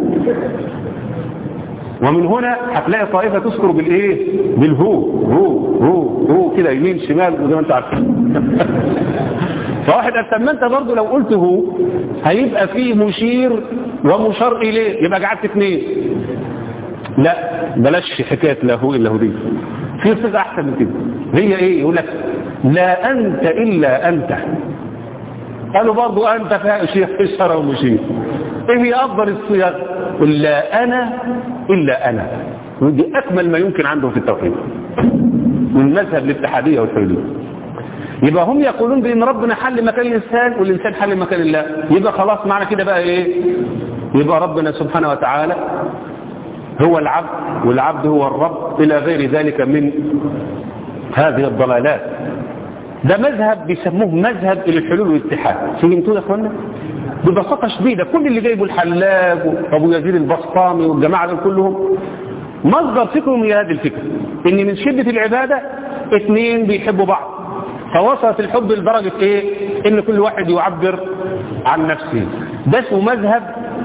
ومن هنا هتلاقي طائفة تذكر بالايه بالهو هو هو هو كده يمين شمال زي ما انت عارفين فواحد قال ما انت برضه لو قلت هو هيبقى فيه مشير ومشار اليه يبقى قعدت اثنين لا بلاش حكايه لا هو الا هو دي في صيغه احسن من كده هي ايه يقول لك لا انت الا انت قالوا برضه انت فيها شيخ اشاره ومشير ايه هي افضل الصيغ قل لا انا الا انا ودي اكمل ما يمكن عندهم في التوحيد من مذهب الاتحاديه والحلوليه يبقى هم يقولون بان ربنا حل مكان الانسان والانسان حل مكان الله يبقى خلاص معنى كده بقى ايه يبقى ربنا سبحانه وتعالى هو العبد والعبد هو الرب الى غير ذلك من هذه الضلالات ده مذهب بيسموه مذهب الحلول والاتحاد فهمتوا يا اخوانا ببساطة شديدة كل اللي جايبه الحلاج وابو يزيد البسطامي والجماعة دول كلهم مصدر فكرهم هي هذه الفكرة ان من شدة العبادة اثنين بيحبوا بعض فوصلت الحب لدرجة ايه ان كل واحد يعبر عن نفسه ده اسمه مذهب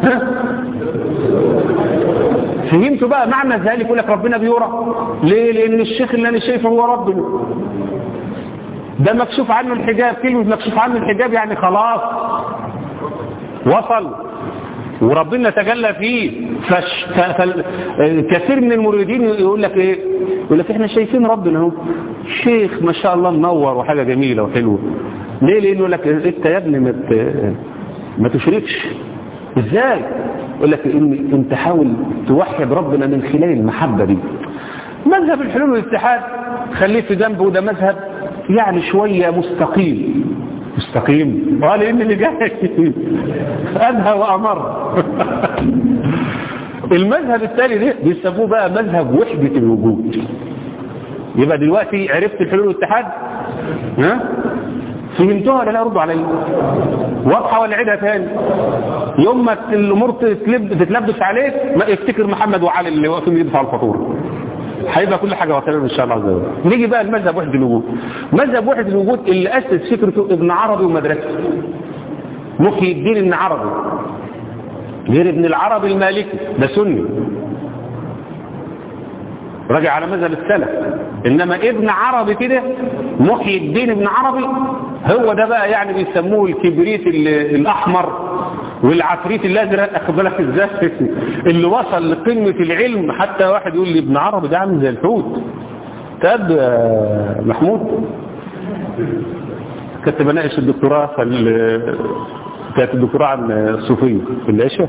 فهمتوا بقى معنى ذلك يقول لك ربنا بيرى ليه لان الشيخ اللي انا شايفه هو ربنا ده مكشوف عنه الحجاب كلمة مكشوف عنه الحجاب يعني خلاص وصل وربنا تجلى فيه فش... ف... ف... كثير من المريدين يقول لك ايه يقول لك احنا شايفين ربنا اهو شيخ ما شاء الله منور وحاجة جميلة وحلوة ليه لانه لك انت يا ابني ما ما تشركش ازاي يقول لك ان انت حاول توحد ربنا من خلال المحبة دي مذهب الحلول والاتحاد خليه في جنبه وده مذهب يعني شوية مستقيم مستقيم قال ان اللي جاي ادهى وامر المذهب الثاني ده بيسموه بقى مذهب وحدة الوجود يبقى دلوقتي عرفت الحلول والاتحاد ها فهمتوها ولا لا ردوا عليا واضحه ولا عيدها تاني يوم ما الامور تتلب تتلبس عليك ما افتكر محمد وعلي اللي واقفين يدفعوا الفاتوره هيبقى كل حاجه وتمام ان شاء الله عز وجل نيجي بقى المذهب وحده الوجود مذهب وحده الوجود اللي اسس فكرته ابن عربي ومدرسته محيي الدين ابن عربي غير ابن العربي المالكي ده سني راجع على مذهب السلف انما ابن عربي كده محيي الدين ابن عربي هو ده بقى يعني بيسموه الكبريت الاحمر والعفريت الازرق اخد بالك ازاي اللي وصل لقمه العلم حتى واحد يقول لي ابن عربي ده عامل زي الحوت تاب يا محمود كنت بناقش الدكتوراه فال كانت الدكتوراه عن الصوفيه في العشاء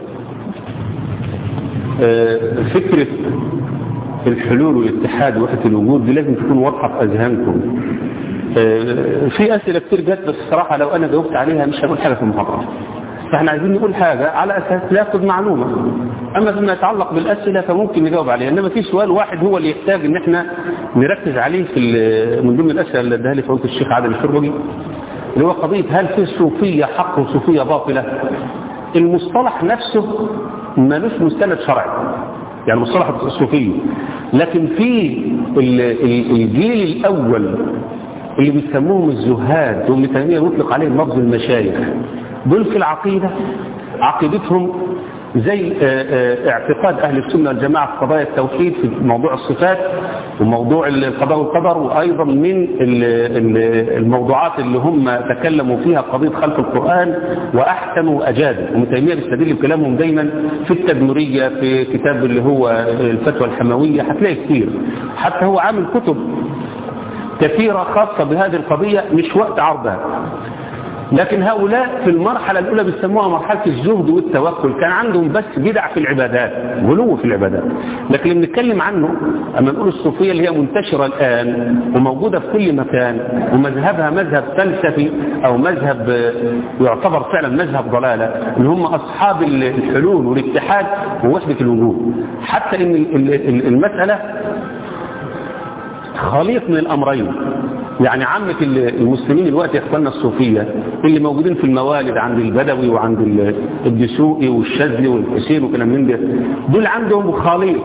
فكره الحلول والاتحاد وحدة الوجود دي لازم تكون واضحة في أذهانكم في أسئلة كتير جت بس الصراحة لو أنا جاوبت عليها مش هقول حاجة في المحاضرة فاحنا عايزين نقول حاجة على أساس ناخد معلومة أما فيما يتعلق بالأسئلة فممكن نجاوب عليها إنما في سؤال واحد هو اللي يحتاج إن احنا نركز عليه في من ضمن الأسئلة اللي اداها لي فضيلة الشيخ عادل الشربجي اللي هو قضية هل في صوفية حق وصوفية باطلة المصطلح نفسه ملوش مستند شرعي يعني مصطلح الصوفية لكن في الجيل الأول اللي بيسموهم الزهاد وابن تيمية يطلق عليهم لفظ المشايخ دول في العقيدة عقيدتهم زي اعتقاد أهل السنة والجماعة في قضايا التوحيد في موضوع الصفات وموضوع القضاء والقدر وأيضا من الموضوعات اللي هم تكلموا فيها قضية خلق القرآن وأحسنوا وأجادوا وابن تيمية بيستدل بكلامهم دايما في التدمرية في كتاب اللي هو الفتوى الحموية هتلاقي كتير حتى هو عامل كتب كثيرة خاصة بهذه القضية مش وقت عرضها لكن هؤلاء في المرحلة الأولى بيسموها مرحلة الزهد والتوكل كان عندهم بس بدع في العبادات غلو في العبادات لكن اللي بنتكلم عنه أما نقول الصوفية اللي هي منتشرة الآن وموجودة في كل مكان ومذهبها مذهب فلسفي أو مذهب يعتبر فعلا مذهب ضلالة اللي هم أصحاب الحلول والاتحاد ووحدة الوجود حتى إن المسألة خليط من الأمرين يعني عامة المسلمين الوقت اخواننا الصوفية اللي موجودين في الموالد عند البدوي وعند الدسوقي والشاذلي والحسين وكلام من ده دول عندهم خليط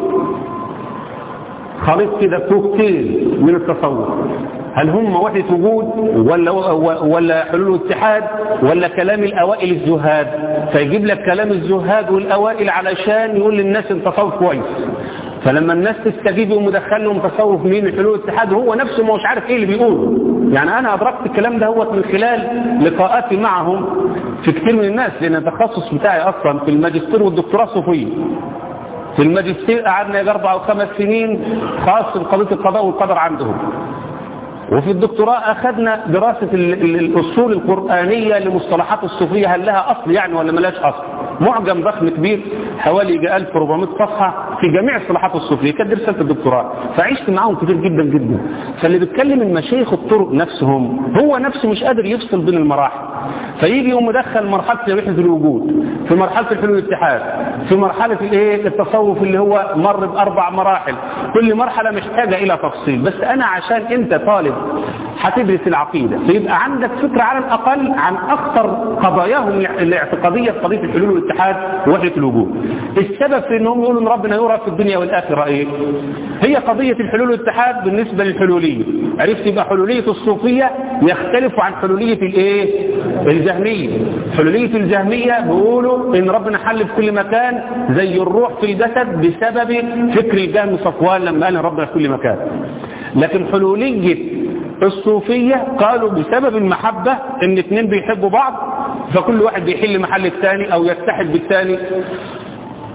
خليط كده كوكتيل من التصور هل هم وحدة وجود ولا ولا حلول اتحاد ولا كلام الأوائل الزهاد فيجيب لك كلام الزهاد والأوائل علشان يقول للناس التصوف كويس فلما الناس تستجيب يقوم مدخل لهم تصوف مين الحلول الاتحاد وهو نفسه ما مش عارف ايه اللي بيقوله يعني انا ادركت الكلام ده هو من خلال لقاءاتي معهم في كتير من الناس لان التخصص بتاعي اصلا في الماجستير والدكتوراه صوفيه في الماجستير قعدنا يجي اربع او خمس سنين خاص بقضيه القضاء والقدر عندهم وفي الدكتوراه أخذنا دراسة الأصول القرآنية لمصطلحات الصوفية هل لها أصل يعني ولا ملاش أصل معجم ضخم كبير حوالي 1400 صفحة في جميع الصلاحات الصوفية كانت رسالة الدكتوراه فعشت معاهم كتير جدا جدا فاللي بيتكلم المشايخ الطرق نفسهم هو نفسه مش قادر يفصل بين المراحل فيجي يقوم مدخل مرحلة وحدة الوجود في مرحلة الحلول الاتحاد في مرحلة الايه التصوف اللي هو مر بأربع مراحل كل مرحلة محتاجة إلى تفصيل بس أنا عشان أنت طالب هتدرس العقيدة فيبقى عندك فكرة على الأقل عن أخطر قضاياهم الاعتقادية في قضية الحلول والاتحاد ووحدة الوجود السبب في أنهم يقولوا أن ربنا يرى في الدنيا والآخرة إيه هي قضية الحلول والاتحاد بالنسبة للحلولية عرفت يبقى حلولية الصوفية يختلف عن حلولية الايه الجهمية حلولية الجهمية بيقولوا ان ربنا حل في كل مكان زي الروح في الجسد بسبب فكر الجهم صفوان لما قال ربنا في كل مكان لكن حلولية الصوفية قالوا بسبب المحبة ان اتنين بيحبوا بعض فكل واحد بيحل محل الثاني او يتحد بالثاني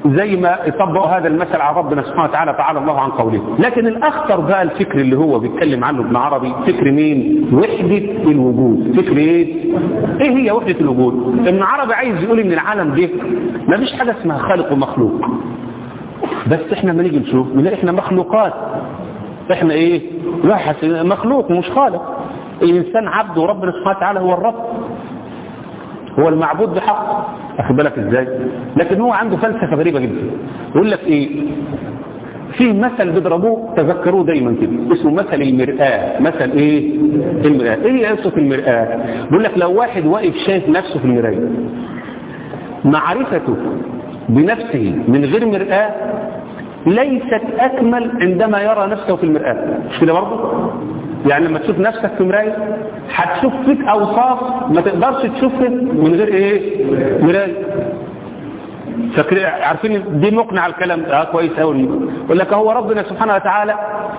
زي ما يطبقوا هذا المثل على ربنا سبحانه وتعالى تعالى الله عن قوله لكن الأخطر بقى الفكر اللي هو بيتكلم عنه ابن عربي فكر مين وحدة الوجود فكر ايه ايه هي وحدة الوجود ابن عربي عايز يقول ان العالم ده ما فيش حاجة اسمها خالق ومخلوق بس احنا ما نيجي نشوف نلاقي احنا مخلوقات احنا ايه واحد مخلوق مش خالق الانسان عبد وربنا سبحانه وتعالى هو الرب هو المعبود بحق اخد بالك ازاي لكن هو عنده فلسفه غريبه جدا يقول لك ايه في مثل بيضربوه تذكروه دايما كده اسمه مثل المرآة مثل ايه المرآة ايه هي قصه المرآة بيقول لك لو واحد واقف شايف نفسه في المرايه معرفته بنفسه من غير مرآة ليست أكمل عندما يرى نفسه في المرآة مش كده برضه؟ يعني لما تشوف نفسك في مراية هتشوف فيك أوصاف ما تقدرش تشوفها من غير إيه؟ مراية فاكر عارفين دي مقنع الكلام ده آه كويس قوي يقول لك هو ربنا سبحانه وتعالى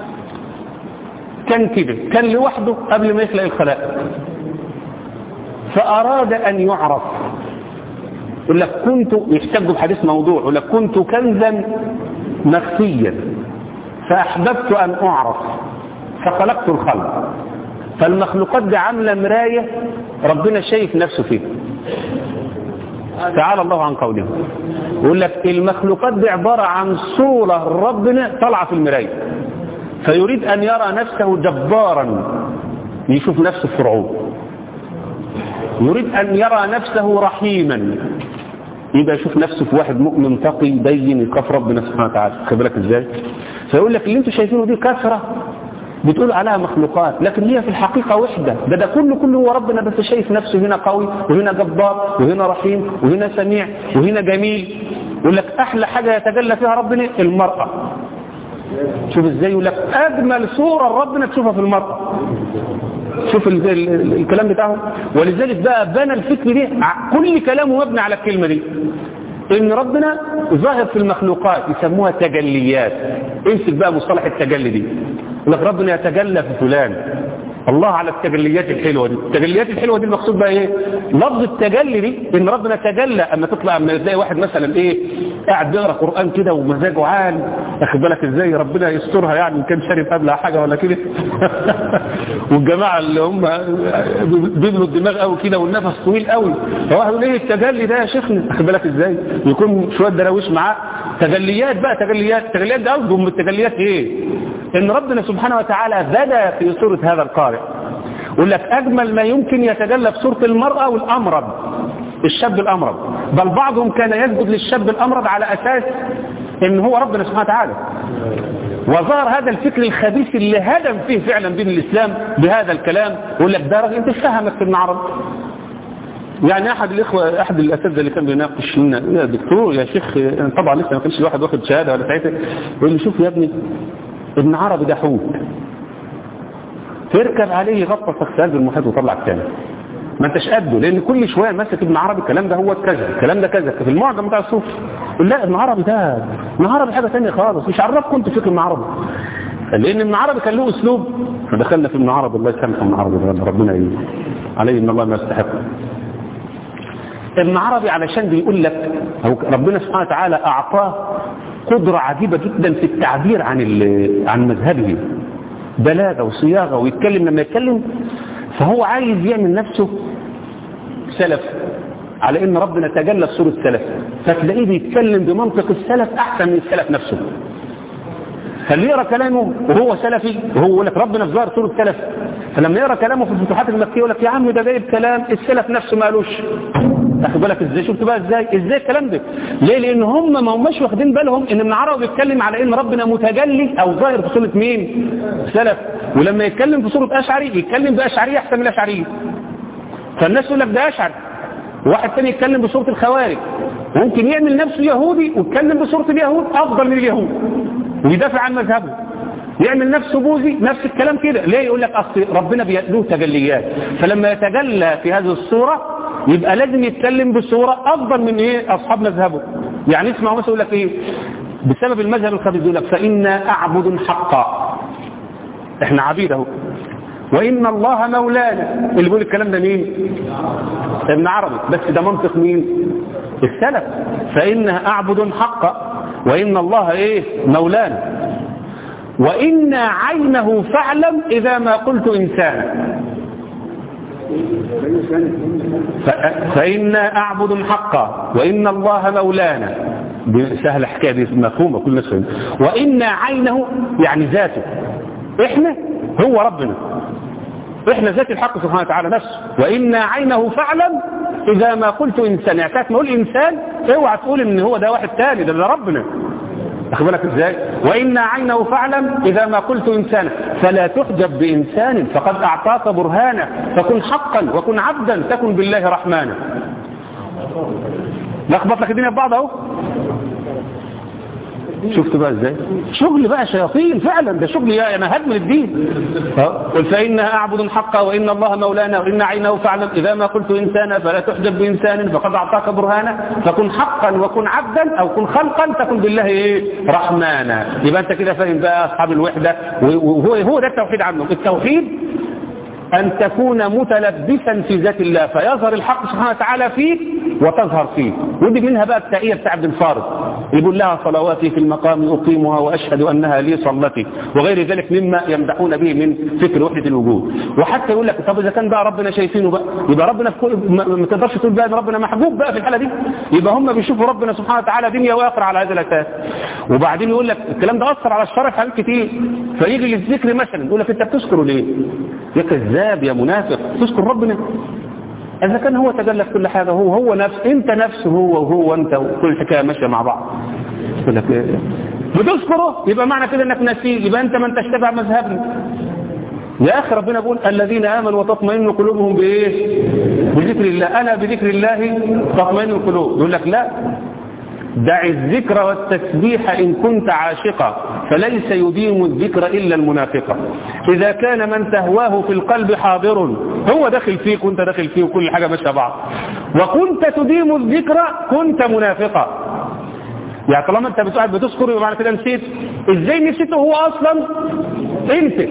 كان كده كان لوحده قبل ما يخلق الخلائق فأراد أن يعرف يقول لك كنت يحتج بحديث موضوع يقول لك كنت كنزا مخفيا فأحببت أن أعرف فخلقت الخلق فالمخلوقات دي عاملة مراية ربنا شايف نفسه فيه تعالى الله عن قوله يقول لك المخلوقات دي عبارة عن صورة ربنا طالعة في المراية فيريد أن يرى نفسه جبارا يشوف نفسه فرعون يريد أن يرى نفسه رحيما يبقى يشوف نفسه في واحد مؤمن تقي بين يكف ربنا سبحانه وتعالى خد بالك ازاي فيقول لك اللي انتوا شايفينه دي كثره بتقول عليها مخلوقات لكن هي في الحقيقة وحدة ده ده كله كله هو ربنا بس شايف نفسه هنا قوي وهنا جبار وهنا رحيم وهنا سميع وهنا جميل يقول لك أحلى حاجة يتجلى فيها ربنا المرأة شوف ازاي يقول لك أجمل صورة ربنا تشوفها في المرأة شوف ال ال الكلام بتاعهم ولذلك بقى بنى الفكر دي كل كلامه مبني على الكلمة دي ان ربنا ظاهر في المخلوقات يسموها تجليات امسك بقى مصطلح التجلي دي يقول لك ربنا يتجلى في فلان الله على التجليات الحلوة دي التجليات الحلوة دي المقصود بقى ايه لفظ التجلي دي ان ربنا تجلى اما تطلع اما تلاقي واحد مثلا ايه قاعد بيقرا قران كده ومزاجه عال واخد بالك ازاي ربنا يسترها يعني كان شارب قبلها حاجه ولا كده والجماعه اللي هم بيبنوا الدماغ قوي كده والنفس طويل قوي فواحد يقول ايه التجلي ده يا شيخنا واخد بالك ازاي يكون شويه دراويش معاه تجليات بقى تجليات تجليات ده قصدهم التجليات ايه ان ربنا سبحانه وتعالى بدا في صورة هذا القارئ يقول لك اجمل ما يمكن يتجلى في صورة المرأة والامرض الشاب الامرض بل بعضهم كان يسجد للشاب الامرض على اساس ان هو ربنا سبحانه وتعالى وظهر هذا الفكر الخبيث اللي هدم فيه فعلا دين الاسلام بهذا الكلام يقول لك ده راجل انت فهمك في ابن عربي يعني احد الاخوه احد الاساتذه اللي كان بيناقش لنا يا دكتور يا شيخ طبعا لسه ما كانش الواحد واخد شهاده ولا ساعتها يقول لي شوف يا ابني ابن عربي ده حوت تركب عليه يغطسك في قلب المحيط ويطلع الثاني ما انتش قده لان كل شويه ماسك ابن عربي الكلام ده هو كذا الكلام ده كذا في المعجم بتاع الصوفي يقول لا ابن عربي ده ابن عربي حاجه ثانيه خالص مش عرفكم انتوا فكر ابن عربي لان ابن عربي كان له اسلوب فدخلنا في ابن عربي الله يسامح ابن عربي ربنا ايه عليه ان الله ما يستحق ابن عربي علشان بيقول لك ربنا سبحانه وتعالى اعطاه قدرة عجيبة جدا في التعبير عن عن مذهبه بلاغة وصياغة ويتكلم لما يتكلم فهو عايز يعمل نفسه سلف على ان ربنا تجلى في صورة سلف فتلاقيه بيتكلم بمنطق السلف احسن من السلف نفسه فاللي يقرا كلامه وهو سلفي وهو يقول لك ربنا في ظاهر صورة سلف فلما يقرا كلامه في الفتوحات المكيه يقول لك يا عم ده جايب كلام السلف نفسه ما قالوش تاخد بالك ازاي شفت بقى ازاي ازاي الكلام ده ليه لان هم ما هماش واخدين بالهم ان ابن عربي بيتكلم على ان ربنا متجلي او ظاهر في صوره مين سلف ولما يتكلم في صوره اشعري يتكلم باشعريه احسن من الاشعريه فالناس يقول لك ده اشعري واحد تاني يتكلم بصوره الخوارج ممكن يعمل نفسه يهودي ويتكلم بصوره اليهود افضل من اليهود ويدافع عن مذهبه يعمل نفسه بوذي نفس الكلام كده ليه يقول لك اصل ربنا له تجليات فلما يتجلى في هذه الصوره يبقى لازم يتكلم بصورة أفضل من إيه أصحاب مذهبه يعني اسمعوا مثلا يقول لك إيه بسبب المذهب الخبيث يقول لك فإنا أعبد حقا إحنا عبيد اهو وإن الله مولانا اللي بيقول الكلام ده مين ابن عربي بس ده منطق مين السلف فإنها أعبد حقا وإن الله إيه مولانا وإن عينه فاعلم إذا ما قلت إنسان فإن أعبد حقا وإن الله مولانا سهل الحكاية دي مفهومة كل الناس فهم وإن عينه يعني ذاته إحنا هو ربنا إحنا ذات الحق سبحانه وتعالى نفسه وإن عينه فاعلم إذا ما قلت إنسان يعني ساعة ما أقول إنسان اوعى تقول إن هو ده واحد تاني ده ده ربنا أخذ بالك إزاي وإن عينه فاعلم إذا ما قلت إنسانا فلا تحجب بإنسان فقد أعطاك برهانا فكن حقا وكن عبدا تكن بالله رحمانا لخبط لك الدنيا ببعض اهو شفت بقى ازاي شغل بقى شياطين فعلا ده شغل يعني هدم الدين قل فإنها أعبد حقا وإن الله مولانا وإن عينه فاعلم إذا ما قلت إنسانا فلا تحجب بإنسان فقد أعطاك برهانا فكن حقا وكن عبدا أو كن خلقا تكن بالله إيه رحمانا يبقى أنت كده فاهم بقى أصحاب الوحدة وهو هو ده التوحيد عنهم التوحيد أن تكون متلبسا في ذات الله فيظهر الحق سبحانه وتعالى فيك وتظهر فيه ودي منها بقى التائية بتاع عبد الفارض يقول لها صلواتي في المقام أقيمها وأشهد أنها لي صلتي وغير ذلك مما يمدحون به من فكر وحدة الوجود وحتى يقول لك طب إذا كان بقى ربنا شايفينه بقى يبقى ربنا في كل ما تقدرش تقول بقى ربنا محبوب بقى في الحالة دي يبقى هم بيشوفوا ربنا سبحانه وتعالى دنيا واخرة على هذا الأساس وبعدين يقول لك الكلام ده أثر على الشرع في حاجات كتير فيجي للذكر مثلا يقول لك أنت بتذكره ليه؟ يا كذاب يا منافق تذكر ربنا إذا كان هو تجلى في كل حاجة هو هو نفس أنت نفسه هو وهو أنت وكل الحكاية ماشية مع بعض يقول لك إيه؟ بتذكره يبقى معنى كده انك نسيه يبقى انت من تشتبع مذهبنا يا اخي ربنا بيقول الذين امنوا وتطمئن قلوبهم بايه بذكر الله انا بذكر الله تطمئن القلوب يقول لك لا دع الذكر والتسبيح إن كنت عاشقا فليس يديم الذكر إلا المنافقة إذا كان من تهواه في القلب حاضر هو داخل فيك وانت داخل فيه وكل حاجة ماشيه بعض وكنت تديم الذكر كنت منافقا يعني طالما انت بتقعد بتذكر يبقى معنى كده نسيت ازاي نسيته هو اصلا انت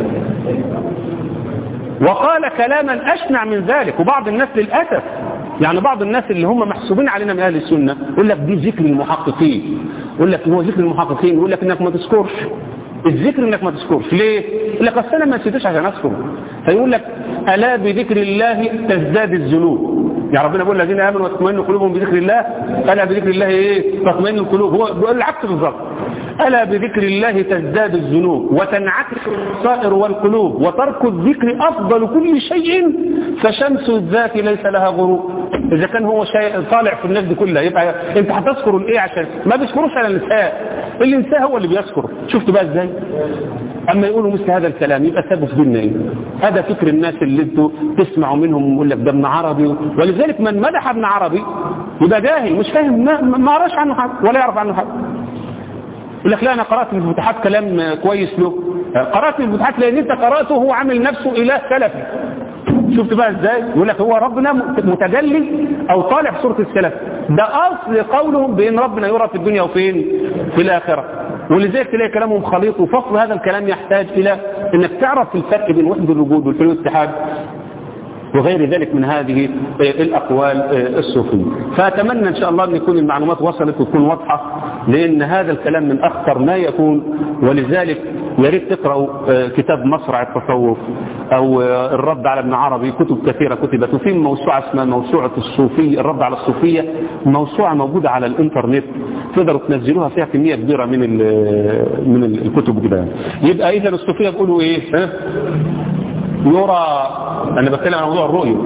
وقال كلاما اشنع من ذلك وبعض الناس للاسف يعني بعض الناس اللي هم محسوبين علينا من اهل السنه يقول لك دي ذكر المحققين يقول لك هو ذكر المحققين يقول لك انك ما تذكرش الذكر انك ما تذكرش ليه يقول لك اصل انا ما نسيتوش عشان اذكر فيقول لك الا بذكر الله تزداد الذنوب يعني ربنا بيقول الذين امنوا وتطمئن قلوبهم بذكر الله الا بذكر الله ايه تطمئن القلوب هو بيقول العكس بالظبط الا بذكر الله تزداد الذنوب وتنعكس الصائر والقلوب وترك الذكر افضل كل شيء فشمس الذات ليس لها غروب اذا كان هو شيء طالع في الناس دي كلها يبقى انت هتذكر الايه عشان ما بيذكروش على النساء اللي النساء هو اللي بيذكر شفت بقى ازاي اما يقولوا مثل هذا الكلام يبقى سبب في ديننا ايه هذا فكر الناس اللي انتوا تسمعوا منهم يقول لك ده ابن عربي ولذلك من مدح ابن عربي يبقى جاهل مش فاهم ما, ما قراش عنه حاجه ولا يعرف عنه حاجه يقول لك لا انا قرات في الفتوحات كلام كويس له قرات في الفتوحات لان انت قراته هو عامل نفسه اله سلفي شفت بقى ازاي يقول لك هو ربنا متجلي او طالع في صوره السلف ده اصل قولهم بان ربنا يرى في الدنيا وفين في الاخره ولذلك تلاقي كلامهم خليط وفصل هذا الكلام يحتاج الى انك تعرف الفرق بين وحده الوجود والفلو الاتحاد وغير ذلك من هذه الأقوال الصوفية فأتمنى إن شاء الله أن يكون المعلومات وصلت وتكون واضحة لأن هذا الكلام من أخطر ما يكون ولذلك يا ريت تقرأوا كتاب مصرع التصوف أو الرد على ابن عربي كتب كثيرة كتبت وفي موسوعة اسمها موسوعة الصوفية الرد على الصوفية موسوعة موجودة على الإنترنت تقدروا تنزلوها فيها كمية كبيرة من من الكتب كده يبقى إذا الصوفية بيقولوا إيه ها؟ يرى أنا بتكلم عن موضوع الرؤية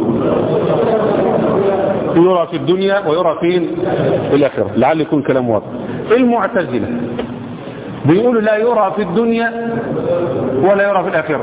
يرى في الدنيا ويرى فين في الآخرة لعل يكون كلام واضح المعتزلة بيقولوا لا يرى في الدنيا ولا يرى في الآخرة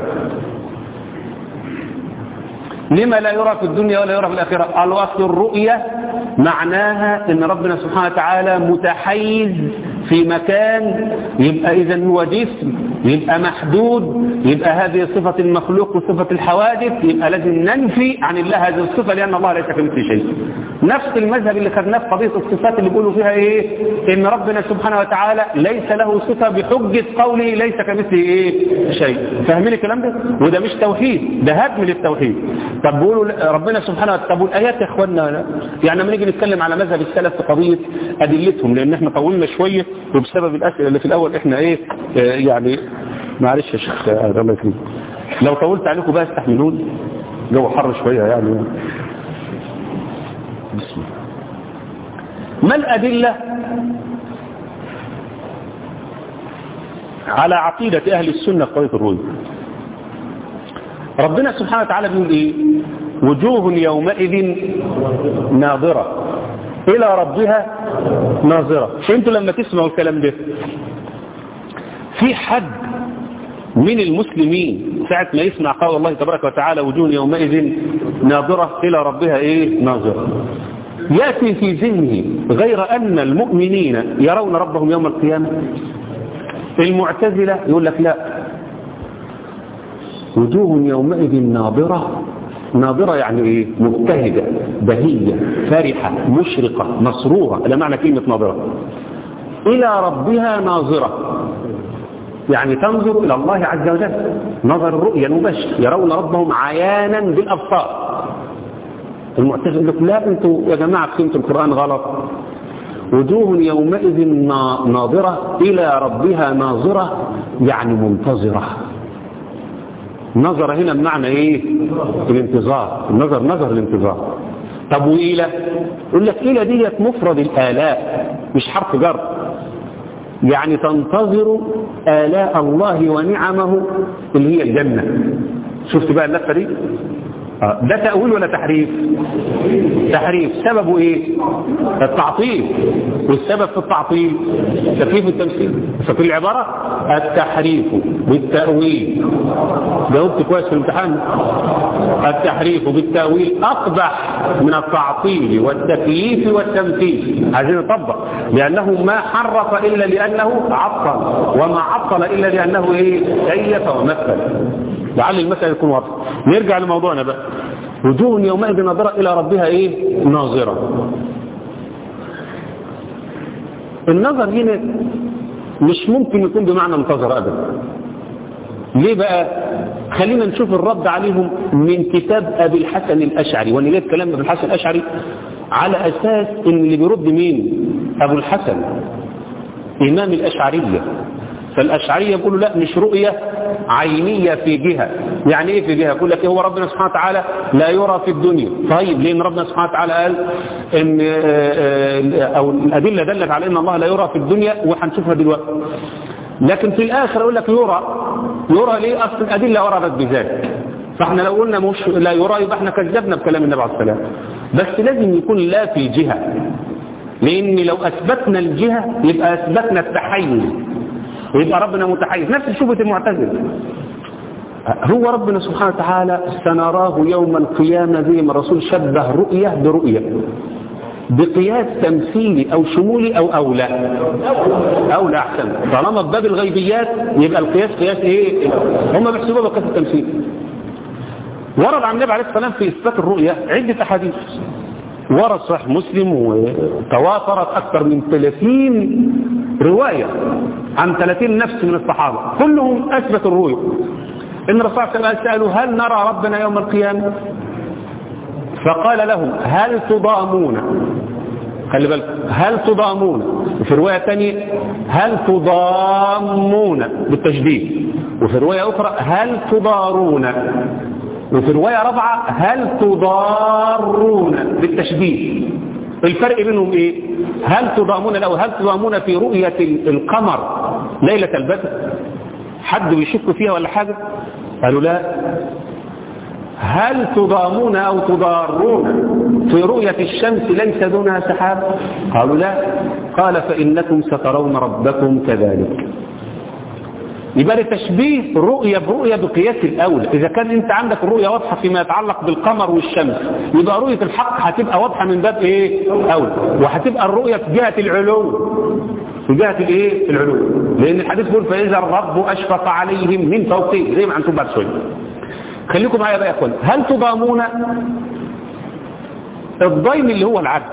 لما لا يرى في الدنيا ولا يرى في الآخرة قالوا أصل الرؤية معناها ان ربنا سبحانه وتعالى متحيز في مكان يبقى اذا هو جسم يبقى محدود يبقى هذه صفة المخلوق وصفة الحوادث يبقى لازم ننفي عن الله هذه الصفة لأن الله ليس كمثله شيء نفس المذهب اللي خدناه في قضية الصفات اللي بيقولوا فيها ايه ان ربنا سبحانه وتعالى ليس له صفة بحجة قوله ليس كمثله ايه شيء فاهمين الكلام ده وده مش توحيد ده هدم للتوحيد طب بيقولوا ربنا سبحانه وتعالى طب والايات يا اخوانا يعني لما نيجي نتكلم على مذهب السلف في قضية ادلتهم لان احنا طولنا شوية وبسبب الاسئلة اللي في الاول احنا ايه آه يعني معلش يا شيخ الله يكرمك لو طولت عليكم بقى استحملوني جو حر شوية يعني بسم الله ما الأدلة على عقيدة أهل السنة في قضية الرؤية ربنا سبحانه وتعالى بيقول إيه وجوه يومئذ ناظرة إلى ربها ناظرة انتوا لما تسمعوا الكلام ده في حد من المسلمين ساعة ما يسمع قول الله تبارك وتعالى وجوه يومئذ ناظرة إلى ربها إيه ناظرة يأتي في ذهنه غير أن المؤمنين يرون ربهم يوم القيامة المعتزلة يقول لك لا وجوه يومئذ ناظرة ناظرة يعني ايه مبتهجة بهية فرحة مشرقة مسرورة ده معنى كلمة ناظرة إلى ربها ناظرة يعني تنظر إلى الله عز وجل نظر الرؤية المباشر يرون ربهم عيانا بالأبصار المعتزله يقول لك لا انتوا يا جماعه فهمتوا القران غلط وجوه يومئذ ناظره الى ربها ناظره يعني منتظره نظر هنا بمعنى ايه الانتظار النظر نظر الانتظار طب والى يقول لك الى ديت مفرد الالاء مش حرف جر يعني تنتظر آلاء الله ونعمه اللي هي الجنة شفت بقى اللفة دي ده تأويل ولا تحريف تحريف سببه ايه التعطيل والسبب في التعطيل تكييف التمثيل ففي العبارة التحريف بالتأويل جاوبت كويس في الامتحان التحريف بالتأويل أقبح من التعطيل والتكييف والتمثيل عايزين نطبق لأنه ما حرف إلا لأنه عطل وما عطل إلا لأنه ايه كيف ومثل لعل المثل يكون واضح نرجع لموضوعنا بقى وجوه يومئذ ناظرة إلى ربها إيه ناظرة النظر هنا مش ممكن يكون بمعنى انتظر أبدا ليه بقى خلينا نشوف الرد عليهم من كتاب أبي الحسن الأشعري وأنا ليه كلام أبي الحسن الأشعري على أساس إن اللي بيرد مين أبو الحسن إمام الأشعرية فالأشعرية يقولوا لا مش رؤية عينية في جهة يعني ايه في جهة يقول لك هو ربنا سبحانه وتعالى لا يرى في الدنيا طيب لان ربنا سبحانه وتعالى قال ان او الادلة دلت على ان الله لا يرى في الدنيا وهنشوفها دلوقتي لكن في الاخر يقول لك يرى يرى ليه اصل الادلة وردت بذلك فاحنا لو قلنا مش لا يرى يبقى احنا كذبنا بكلام النبي عليه السلام بس لازم يكون لا في جهة لان لو اثبتنا الجهة يبقى اثبتنا التحيز ويبقى ربنا متحيز نفس شبهة المعتزله هو ربنا سبحانه وتعالى سنراه يوم القيامة زي ما الرسول شبه رؤية برؤية بقياس تمثيلي أو شمولي أو أولى أولى أحسن طالما في باب الغيبيات يبقى القياس قياس إيه هم بيحسبوها بقياس التمثيل ورد عن النبي عليه الصلاة والسلام في إثبات الرؤية عدة أحاديث ورد صحيح مسلم وتواترت أكثر من 30 رواية عن 30 نفس من الصحابة كلهم أثبتوا الرؤية إن الرسول صلى الله عليه وسلم سألوا هل نرى ربنا يوم القيامة فقال لهم هل تضامون خلي بالك هل تضامون وفي رواية ثانية هل تضامون بالتشديد وفي رواية أخرى هل تضارون وفي رواية رابعة هل تضارون بالتشديد الفرق بينهم ايه هل تضامون او هل تضامون في رؤية القمر ليلة البدر حد بيشك فيها ولا حاجة قالوا لا هل تضامون أو تضارون في رؤية الشمس ليس دونها سحاب قالوا لا قال فإنكم سترون ربكم كذلك يبقى لتشبيه رؤية برؤية بقياس الأولى إذا كان أنت عندك الرؤية واضحة فيما يتعلق بالقمر والشمس يبقى رؤية الحق هتبقى واضحة من باب إيه أولى وهتبقى الرؤية في جهة العلو في جهة الإيه العلو لأن الحديث بيقول فإذا الرب أشفق عليهم من فوقه زي ما هنشوف بعد شوية خليكم معايا بقى يا اخوان هل تضامون الضيم اللي هو العدل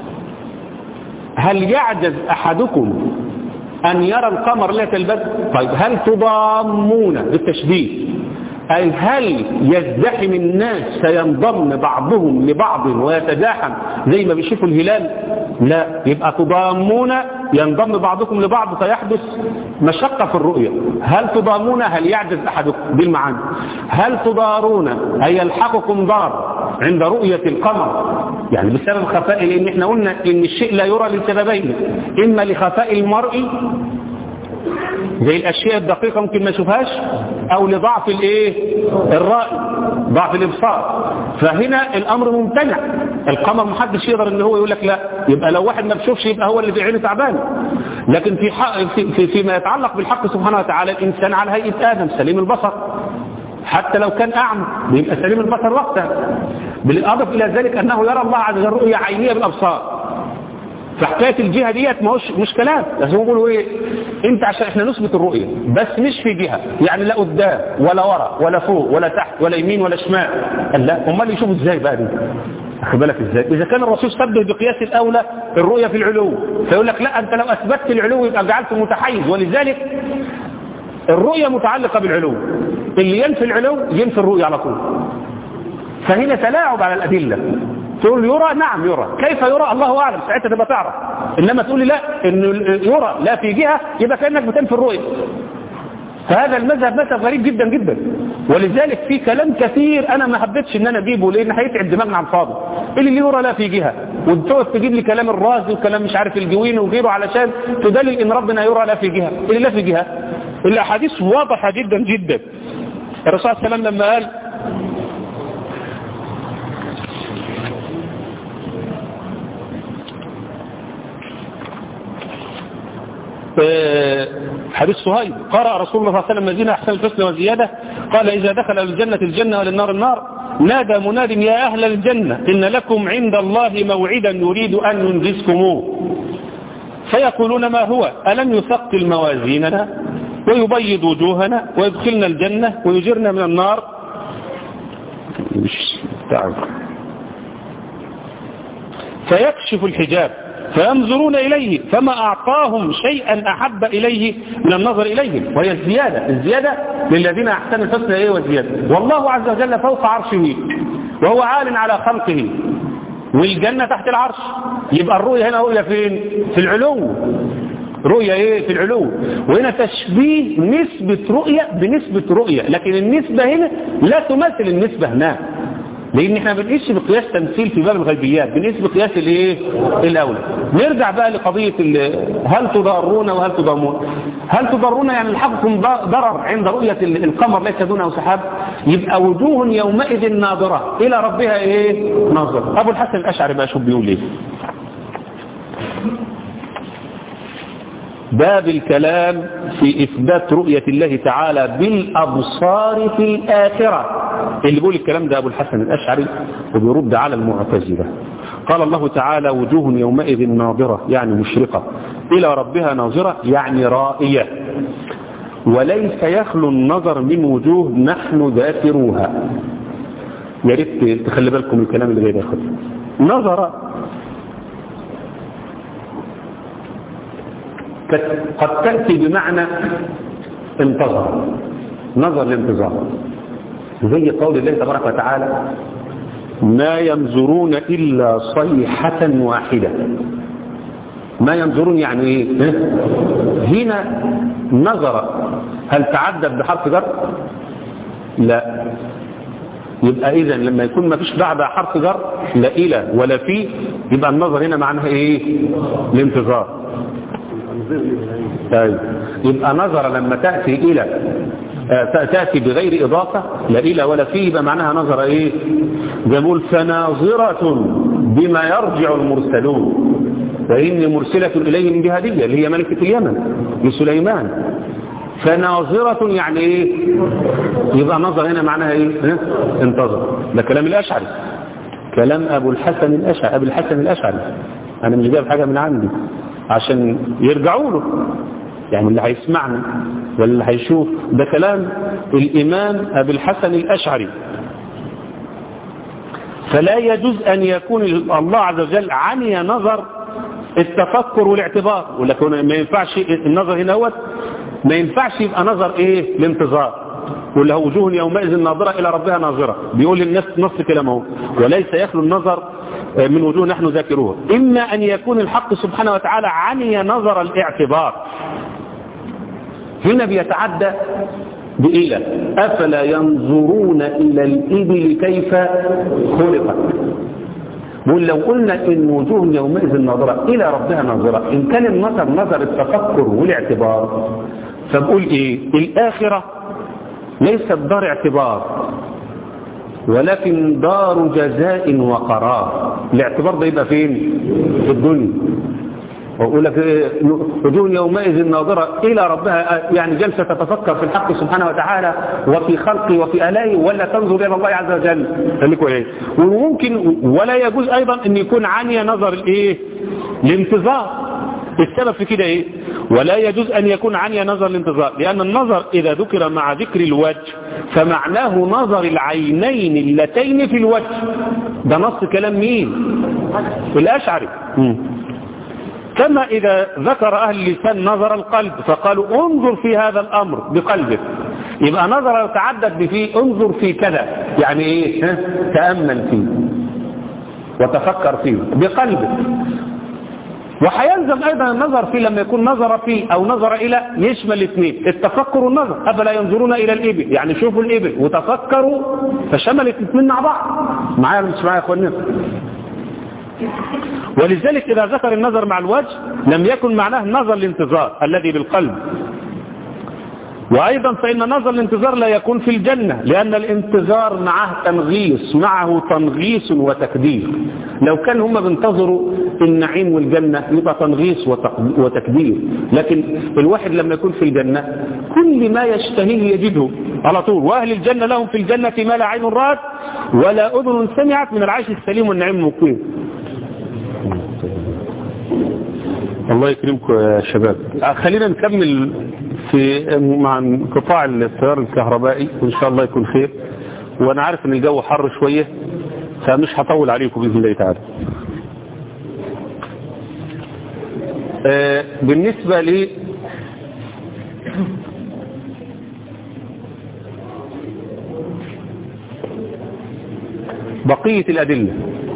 هل يعجز أحدكم أن يرى القمر ليلة البدر طيب هل تضامون بالتشبيه أي هل يزدحم الناس سينضم بعضهم لبعض ويتزاحم زي ما بيشوفوا الهلال لا يبقى تضامون ينضم بعضكم لبعض فيحدث مشقة في الرؤية هل تضامون هل يعجز أحدكم بالمعاني هل تضارون أي يلحقكم ضار عند رؤية القمر يعني بسبب خفاء لأن احنا قلنا إن الشيء لا يرى لسببين إما لخفاء المرء زي الاشياء الدقيقة ممكن ما يشوفهاش او لضعف الايه الرأي ضعف الابصار فهنا الامر ممتنع القمر محدش يقدر ان هو يقول لك لا يبقى لو واحد ما بيشوفش يبقى هو اللي في عينه تعبان لكن في, في, في فيما يتعلق بالحق سبحانه وتعالى الانسان على هيئة ادم سليم البصر حتى لو كان اعمى بيبقى سليم البصر وقتها بالاضافه الى ذلك انه يرى الله عز وجل رؤيه عينيه بالابصار فحكايه الجهه ديت ما هوش مش كلام لازم يقولوا ايه انت عشان احنا نثبت الرؤيه بس مش في جهه يعني لا قدام ولا ورا ولا فوق ولا تحت ولا يمين ولا شمال قال لا امال يشوفوا ازاي بقى دي اخد بالك ازاي اذا كان الرسول سبه بقياس الاولى الرؤيه في العلو فيقول لك لا انت لو اثبتت العلو يبقى جعلته متحيز ولذلك الرؤيه متعلقه بالعلو اللي ينفي العلو ينفي الرؤيه على طول فهنا تلاعب على الادله تقول يرى نعم يرى كيف يرى الله أعلم ساعتها تبقى تعرف إنما تقول لي لا إنه يرى لا في جهة يبقى كأنك بتنفي الرؤية فهذا المذهب مذهب غريب جدا جدا ولذلك في كلام كثير أنا ما حبيتش إن أنا أجيبه لأن هيتعب دماغنا على الفاضي اللي يرى لا في جهة وتقعد تجيب لي كلام الرازي وكلام مش عارف الجويني وغيره علشان تدلل إن ربنا يرى لا في جهة اللي لا في جهة الأحاديث واضحة جدا جدا الرسول صلى الله عليه وسلم لما قال حديث صهيب قرأ رسول الله صلى الله عليه وسلم الذين أحسن الحسن وزيادة قال إذا دخل الجنة الجنة وللنار النار نادى مناد يا أهل الجنة إن لكم عند الله موعدا يريد أن ينجزكموه فيقولون ما هو ألم يثقل موازيننا ويبيض وجوهنا ويدخلنا الجنة ويجرنا من النار فيكشف الحجاب فينظرون إليه فما أعطاهم شيئا أحب إليه من النظر إليهم وهي الزيادة الزيادة للذين أحسن الحسنى إيه والزيادة والله عز وجل فوق عرشه وهو عال على خلقه والجنة تحت العرش يبقى الرؤية هنا رؤية فين في العلو رؤية ايه في العلو وهنا تشبيه نسبة رؤية بنسبة رؤية لكن النسبة هنا لا تمثل النسبة هناك لان احنا بنقيس بقياس تمثيل في باب الغيبيات بنقيس بقياس الايه الاولى نرجع بقى لقضيه هل تضارون وهل تضامون هل تضارون يعني الحقكم ضرر عند رؤيه القمر ليس دونه سحاب يبقى وجوه يومئذ ناظره الى ربها ايه ناظره ابو الحسن الاشعري بقى شو بيقول ايه باب الكلام في إثبات رؤية الله تعالى بالأبصار في الآخرة اللي بيقول الكلام ده أبو الحسن الأشعري وبيرد على المعتزلة قال الله تعالى وجوه يومئذ ناظرة يعني مشرقة إلى ربها ناظرة يعني رائية وليس يخلو النظر من وجوه نحن ذاكروها يا ريت تخلي بالكم من الكلام اللي جاي ده نظر قد تأتي بمعنى انتظر نظر الانتظار زي قول الله تبارك وتعالى ما ينظرون إلا صيحة واحدة ما ينظرون يعني ايه هنا نظر هل تعدد بحرف جر لا يبقى اذا لما يكون ما فيش بعد حرف جر لا الى ولا في يبقى النظر هنا معناها ايه الانتظار طيب يبقى نظر لما تأتي إلى تأتي بغير إضافة لا إلى ولا فيه يبقى معناها نظر إيه بقول فناظرة بما يرجع المرسلون فإني مرسلة إليهم بهدية اللي هي ملكة اليمن لسليمان فناظرة يعني ايه يبقى نظر هنا معناها ايه ها؟ انتظر ده كلام الاشعري كلام ابو الحسن الاشعري ابو الحسن الاشعري انا مش جايب حاجة من عندي عشان يرجعوا له يعني اللي هيسمعنا ولا اللي هيشوف ده كلام الامام ابو الحسن الاشعري فلا يجوز ان يكون الله عز وجل عني نظر التفكر والاعتبار ولكن ما ينفعش النظر هنا هو ما ينفعش يبقى نظر ايه الانتظار ولا هو وجوه يومئذ ناظرة الى ربها ناظرة بيقول الناس نص كلامه وليس يخلو النظر من وجوه نحن ذاكروها اما ان يكون الحق سبحانه وتعالى عني نظر الاعتبار هنا بيتعدى بإلى أفلا ينظرون إلى الإبل كيف خلقت بقول لو قلنا إن وجوه يومئذ ناظرة إلى ربها ناظرة إن كان النظر نظر التفكر والاعتبار فبقول إيه الآخرة ليست دار اعتبار ولكن دار جزاء وقرار الاعتبار ده يبقى فين في الدنيا وأقول لك وجوه يومئذ ناظرة إلى ربها يعني جلسة تتفكر في الحق سبحانه وتعالى وفي خلقه وفي آلائه ولا تنظر إلى الله عز وجل خليكوا إيه وممكن ولا يجوز أيضا أن يكون عني نظر الإيه الانتظار السبب في كده إيه ولا يجوز أن يكون عني نظر الانتظار لأن النظر إذا ذكر مع ذكر الوجه فمعناه نظر العينين اللتين في الوجه ده نص كلام مين الأشعري م. كما إذا ذكر أهل اللسان نظر القلب فقالوا انظر في هذا الأمر بقلبك يبقى نظر يتعدد بفيه انظر في كذا يعني ايه ها؟ تأمل فيه وتفكر فيه بقلبك وحيلزم ايضا النظر فيه لما يكون نظر فيه او نظر الى يشمل الاثنين التفكر والنظر افلا ينظرون الى الابل يعني شوفوا الابل وتفكروا فشملت الاثنين مع بعض معايا مش معايا يا اخوانا ولذلك إذا ذكر النظر مع الوجه لم يكن معناه نظر الانتظار الذي بالقلب وأيضا فإن نظر الانتظار لا يكون في الجنة لأن الانتظار معه تنغيص معه تنغيص وتكدير لو كان هم بينتظروا النعيم والجنة يبقى تنغيص وتكدير لكن الواحد لما يكون في الجنة كل ما يشتهيه يجده على طول وأهل الجنة لهم في الجنة ما لا عين رأت ولا أذن سمعت من العيش السليم والنعيم المقيم الله يكرمكم يا شباب خلينا نكمل في مع انقطاع التيار الكهربائي وان شاء الله يكون خير وانا عارف ان الجو حر شوية فمش هطول عليكم باذن الله تعالى آه بالنسبة لي بقية الأدلة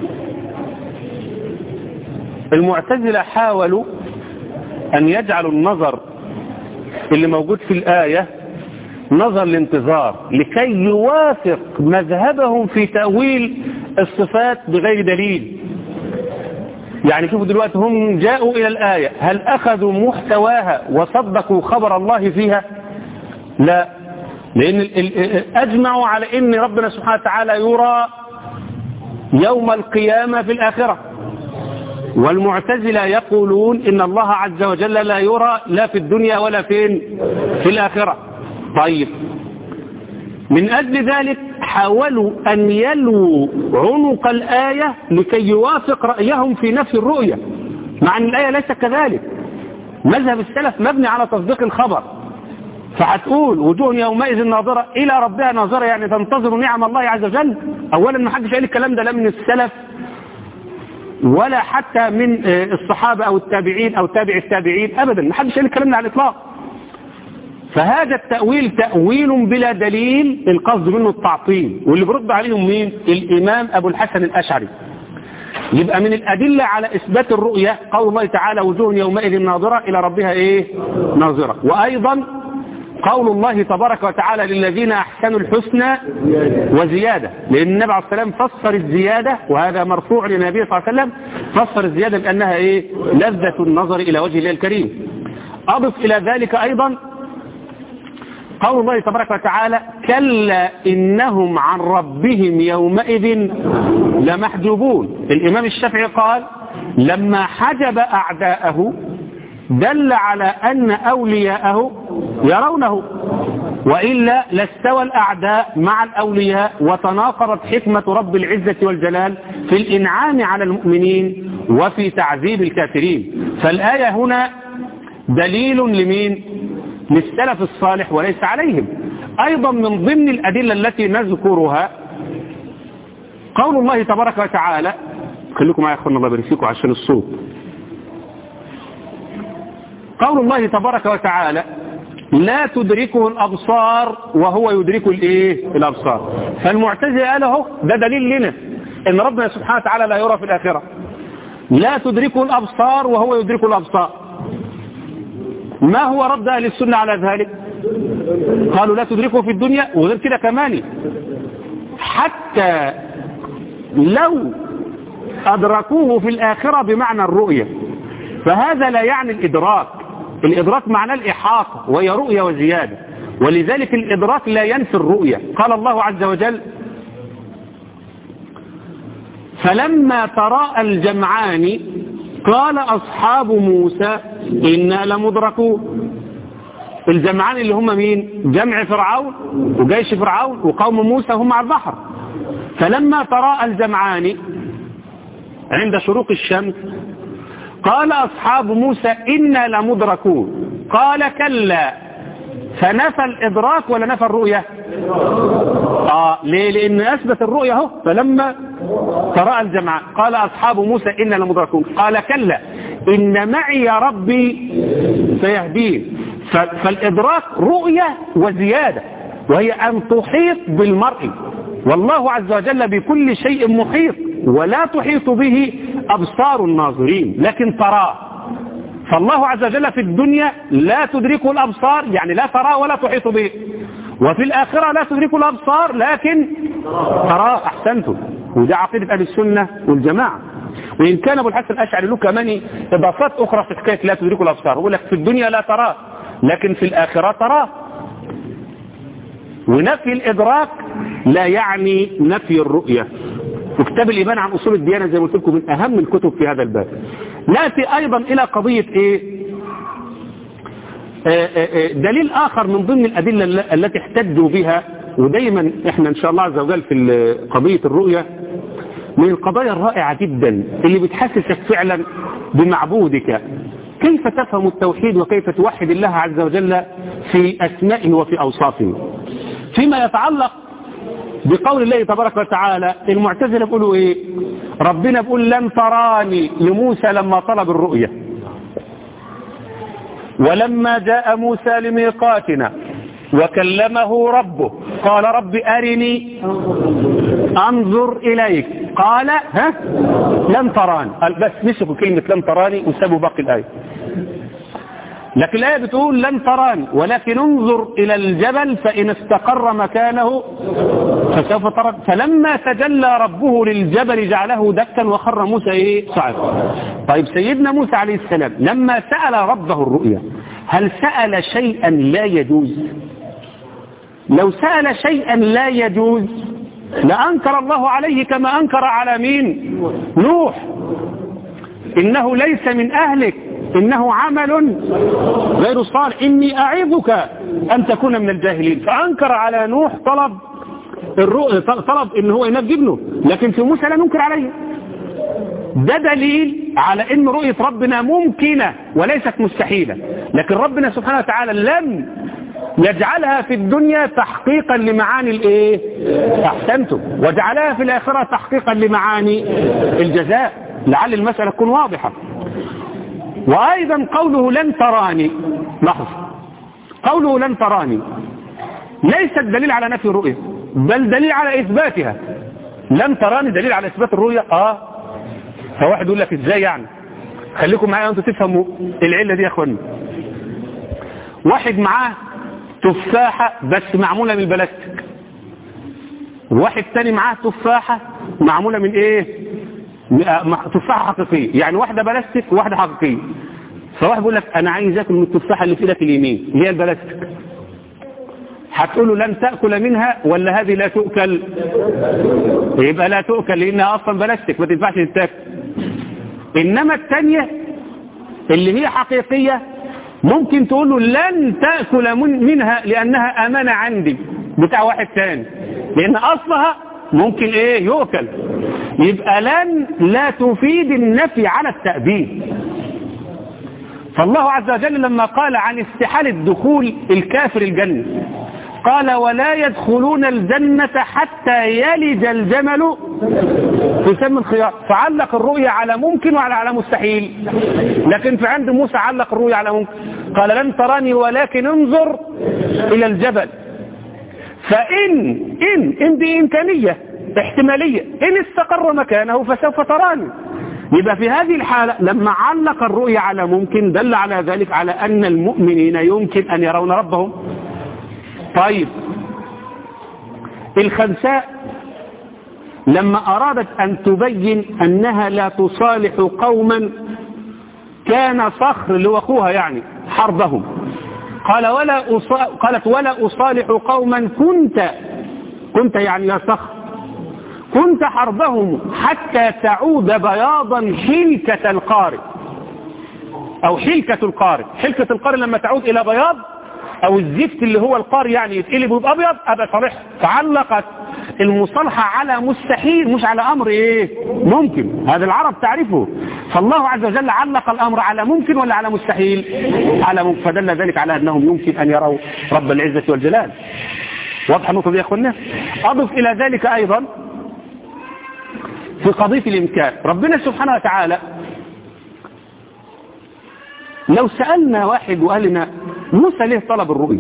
المعتزلة حاولوا أن يجعلوا النظر اللي موجود في الآية نظر الانتظار لكي يوافق مذهبهم في تأويل الصفات بغير دليل يعني شوفوا دلوقتي هم جاءوا إلى الآية هل أخذوا محتواها وصدقوا خبر الله فيها لا لأن أجمعوا على أن ربنا سبحانه وتعالى يرى يوم القيامة في الآخرة والمعتزلة يقولون إن الله عز وجل لا يرى لا في الدنيا ولا فين في الآخرة طيب من أجل ذلك حاولوا أن يلووا عنق الآية لكي يوافق رأيهم في نفس الرؤية مع أن الآية ليست كذلك مذهب السلف مبني على تصديق الخبر فهتقول وجوه يومئذ ناظرة إلى ربها ناظرة يعني تنتظر نعم الله عز وجل أولا ما حدش قال الكلام ده لا من السلف ولا حتى من الصحابة أو التابعين أو تابع التابعين أبدا ما حدش قال الكلام ده على الإطلاق فهذا التأويل تأويل بلا دليل القصد منه التعطيل واللي برد عليهم مين الإمام أبو الحسن الأشعري يبقى من الأدلة على إثبات الرؤية قول الله تعالى وجوه يومئذ ناظرة إلى ربها إيه ناظرة وأيضا قول الله تبارك وتعالى للذين أحسنوا الحسنى وزيادة لأن النبي عليه السلام فسر الزيادة وهذا مرفوع للنبي صلى الله عليه وسلم فسر الزيادة بأنها إيه لذة النظر إلى وجه الله الكريم أضف إلى ذلك أيضا قول الله تبارك وتعالى كلا إنهم عن ربهم يومئذ لمحجوبون الإمام الشافعي قال لما حجب أعداءه دل على أن أولياءه يرونه وإلا لاستوى الأعداء مع الأولياء وتناقضت حكمة رب العزة والجلال في الإنعام على المؤمنين وفي تعذيب الكافرين فالآية هنا دليل لمين للسلف الصالح وليس عليهم أيضا من ضمن الأدلة التي نذكرها قول الله تبارك وتعالى خليكم معايا يا اخوانا الله يبارك فيكم عشان الصوت قول الله تبارك وتعالى لا تدركه الأبصار وهو يدرك الايه الأبصار فالمعتزله قال اهو ده دليل لنا ان ربنا سبحانه وتعالى لا يرى في الآخرة لا تدركه الأبصار وهو يدرك الأبصار ما هو رد أهل السنة على ذلك قالوا لا تدركه في الدنيا وغير كده كمان حتى لو أدركوه في الآخرة بمعنى الرؤية فهذا لا يعني الإدراك الإدراك معناه الإحاطة وهي رؤية وزيادة ولذلك الإدراك لا ينفي الرؤية قال الله عز وجل فلما تراءى الجمعان قال أصحاب موسى إنا لمدركون الجمعان اللي هم مين جمع فرعون وجيش فرعون وقوم موسى هم على البحر فلما تراءى الجمعان عند شروق الشمس قال أصحاب موسى إنا لمدركون قال كلا فنفى الإدراك ولا نفى الرؤية آه ليه لأن أثبت الرؤية اهو فلما تراءى الجمعان قال أصحاب موسى إنا لمدركون قال كلا إن معي ربي سيهدين فالإدراك رؤية وزيادة وهي أن تحيط بالمرء والله عز وجل بكل شيء محيط ولا تحيط به أبصار الناظرين لكن تراه فالله عز وجل في الدنيا لا تدركه الأبصار يعني لا تراه ولا تحيط به وفي الآخرة لا تدركه الأبصار لكن تراه أحسنتم وده عقيدة أهل السنة والجماعة وإن كان أبو الحسن الأشعري له كمان إضافات أخرى في حكاية لا تدركه الأبصار يقول لك في الدنيا لا تراه لكن في الآخرة تراه ونفي الإدراك لا يعني نفي الرؤية وكتاب الإيمان عن أصول الديانة زي ما قلت لكم من أهم الكتب في هذا الباب نأتي أيضا إلى قضية إيه آآ آآ دليل آخر من ضمن الأدلة التي احتجوا بها ودايما احنا ان شاء الله عز وجل في قضية الرؤية من القضايا الرائعة جدا اللي بتحسسك فعلا بمعبودك كيف تفهم التوحيد وكيف توحد الله عز وجل في أسمائه وفي أوصافه فيما يتعلق بقول الله تبارك وتعالى المعتزلة بيقولوا ايه ربنا بيقول لن تراني لموسى لما طلب الرؤية ولما جاء موسى لميقاتنا وكلمه ربه قال رب أرني أنظر إليك قال ها لن تراني بس مسكوا كلمة لن تراني وسابوا باقي الآية لكن الآية بتقول لن تراني ولكن انظر إلى الجبل فإن استقر مكانه فسوف ترى فلما تجلى ربه للجبل جعله دكا وخر موسى إيه صعد طيب سيدنا موسى عليه السلام لما سأل ربه الرؤيا هل سأل شيئا لا يجوز لو سأل شيئا لا يجوز لأنكر الله عليه كما أنكر على مين نوح إنه ليس من أهلك إنه عمل غير صالح إني أعظك أن تكون من الجاهلين فأنكر على نوح طلب الرؤية طلب إن هو ينجي ابنه لكن في موسى لا ننكر عليه ده دليل على ان رؤية ربنا ممكنة وليست مستحيلة لكن ربنا سبحانه وتعالى لم يجعلها في الدنيا تحقيقا لمعاني الايه احسنتم وجعلها في الاخرة تحقيقا لمعاني الجزاء لعل المسألة تكون واضحة وايضا قوله لن تراني لحظة قوله لن تراني ليست دليل على نفي الرؤية بل دليل على اثباتها لن تراني دليل على اثبات الرؤية اه فواحد يقول لك ازاي يعني خليكم معايا انتوا تفهموا العلة دي يا اخواني واحد معاه تفاحة بس معمولة من البلاستيك واحد تاني معاه تفاحة معمولة من ايه تفاحة حقيقية يعني واحدة بلاستيك وواحدة حقيقية فواحد بيقول لك انا عايز اكل من التفاحة اللي في ايدك اليمين اللي هي البلاستيك هتقول له لن تأكل منها ولا هذه لا تؤكل يبقى لا تؤكل لانها اصلا بلاستيك ما تنفعش تتاكل انما الثانية اللي هي حقيقية ممكن تقول له لن تأكل من منها لأنها أمانة عندي بتاع واحد تاني لأن أصلها ممكن إيه يؤكل يبقى لن لا تفيد النفي على التأبيد فالله عز وجل لما قال عن استحالة دخول الكافر الجنة قال ولا يدخلون الجنة حتى يلج الجمل في سم الخيار فعلق الرؤيا على ممكن وعلى على مستحيل لكن في عند موسى علق الرؤيا على ممكن قال لن تراني ولكن انظر إلى الجبل فإن إن إن دي إمكانية احتمالية إن استقر مكانه فسوف تراني يبقى في هذه الحالة لما علق الرؤيا على ممكن دل على ذلك على أن المؤمنين يمكن أن يرون ربهم طيب الخنساء لما أرادت أن تبين أنها لا تصالح قوما كان صخر لوقوها يعني حربهم قال ولا أص... قالت ولا أصالح قوما كنت كنت يعني يا صخر كنت حربهم حتى تعود بياضا حلكة القارئ أو حلكة القارئ حلكة القارئ لما تعود إلى بياض أو الزفت اللي هو القارئ يعني يتقلب ويبقى أبيض أبقى صالح فعلقت المصالحة على مستحيل مش على أمر إيه ممكن هذا العرب تعرفه فالله عز وجل علق الأمر على ممكن ولا على مستحيل على ممكن فدل ذلك على أنهم يمكن أن يروا رب العزة والجلال واضح النقطة دي يا أخوانا أضف إلى ذلك أيضا في قضية الإمكان ربنا سبحانه وتعالى لو سألنا واحد وقال لنا موسى ليه طلب الرؤية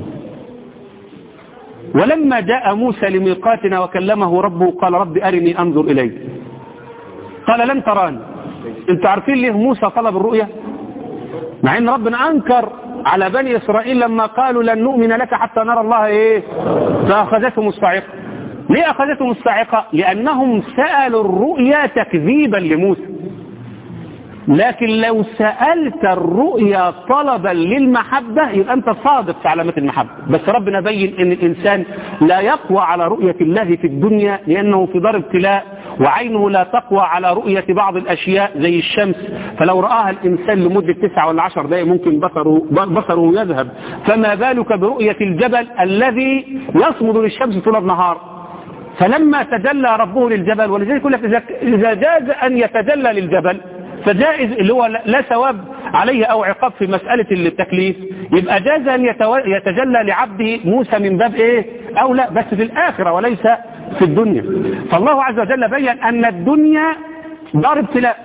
ولما جاء موسى لميقاتنا وكلمه ربه قال رب أرني أنظر إليك قال لن تراني انتوا عارفين ليه موسى طلب الرؤية مع ان ربنا أنكر على بني إسرائيل لما قالوا لن نؤمن لك حتى نرى الله إيه فأخذتهم الصاعقة ليه أخذتهم الصاعقة لأنهم سألوا الرؤيا تكذيبا لموسى لكن لو سألت الرؤيا طلبا للمحبة يبقى أنت صادق في علامة المحبة بس ربنا بين أن الإنسان لا يقوى على رؤية الله في الدنيا لأنه في دار ابتلاء وعينه لا تقوى على رؤية بعض الأشياء زي الشمس فلو رآها الإنسان لمدة تسعة ولا عشر دقائق ممكن بصره, بصره يذهب فما بالك برؤية الجبل الذي يصمد للشمس طول النهار فلما تجلى ربه للجبل ولذلك يقول لك إذا جاز أن يتجلى للجبل فجائز اللي هو لا ثواب عليه أو عقاب في مسألة التكليف يبقى جاز أن يتجلى لعبده موسى من باب إيه أو لا بس في الآخرة وليس في الدنيا فالله عز وجل بين أن الدنيا دار ابتلاء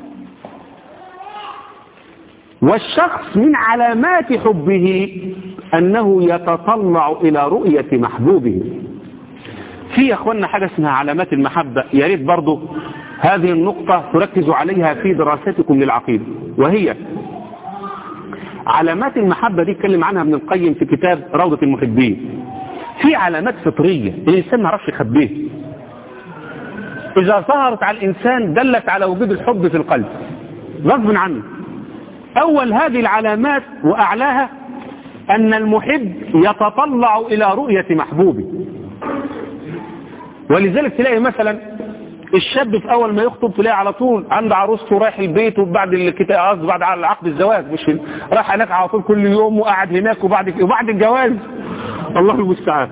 والشخص من علامات حبه أنه يتطلع إلى رؤية محبوبه في يا اخوانا حاجة اسمها علامات المحبة يا ريت برضه هذه النقطة تركزوا عليها في دراستكم للعقيدة وهي علامات المحبة دي اتكلم عنها ابن القيم في كتاب روضة المحبين في علامات فطرية الإنسان ما عرفش يخبيها إذا ظهرت على الإنسان دلت على وجود الحب في القلب غصب عنه أول هذه العلامات وأعلاها أن المحب يتطلع إلى رؤية محبوبه ولذلك تلاقي مثلا الشاب في اول ما يخطب تلاقي على طول عند عروسته رايح البيت وبعد الكتاب قصدي بعد عقد الزواج مش راح هناك على طول كل يوم وقعد هناك وبعد وبعد الجواز الله المستعان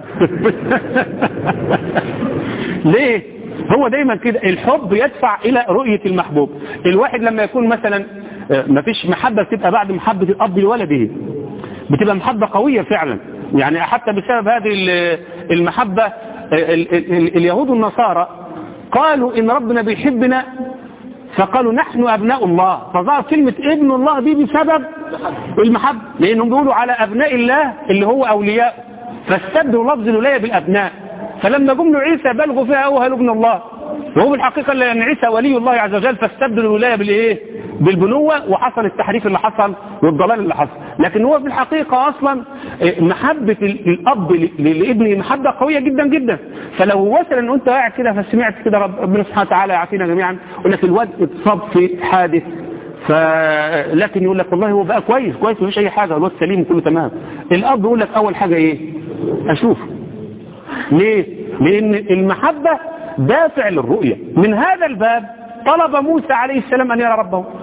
ليه هو دايما كده الحب يدفع الى رؤية المحبوب الواحد لما يكون مثلا ما فيش محبة بتبقى بعد محبة الاب لولده بتبقى محبة قوية فعلا يعني حتى بسبب هذه المحبة ال ال اليهود والنصارى قالوا ان ربنا بيحبنا فقالوا نحن ابناء الله فظهر كلمة ابن الله دي بسبب المحبة لانهم بيقولوا على ابناء الله اللي هو اولياء فاستبدلوا لفظ الولاية بالابناء فلما جملوا عيسى بلغوا فيها اوهل ابن الله وهو بالحقيقة لان عيسى ولي الله عز وجل فاستبدلوا الولاية بالايه بالبنوة وحصل التحريف اللي حصل والضلال اللي حصل لكن هو في الحقيقة اصلا محبة الاب لابنه محبة قوية جدا جدا فلو وصل ان انت قاعد كده فسمعت كده ربنا سبحانه وتعالى يعافينا جميعا يقول لك الواد اتصاب في حادث ف لكن يقول لك والله هو بقى كويس كويس مفيش اي حاجة الواد سليم وكله تمام الاب يقول لك اول حاجة ايه اشوف ليه لان المحبة دافع للرؤية من هذا الباب طلب موسى عليه السلام ان يرى ربه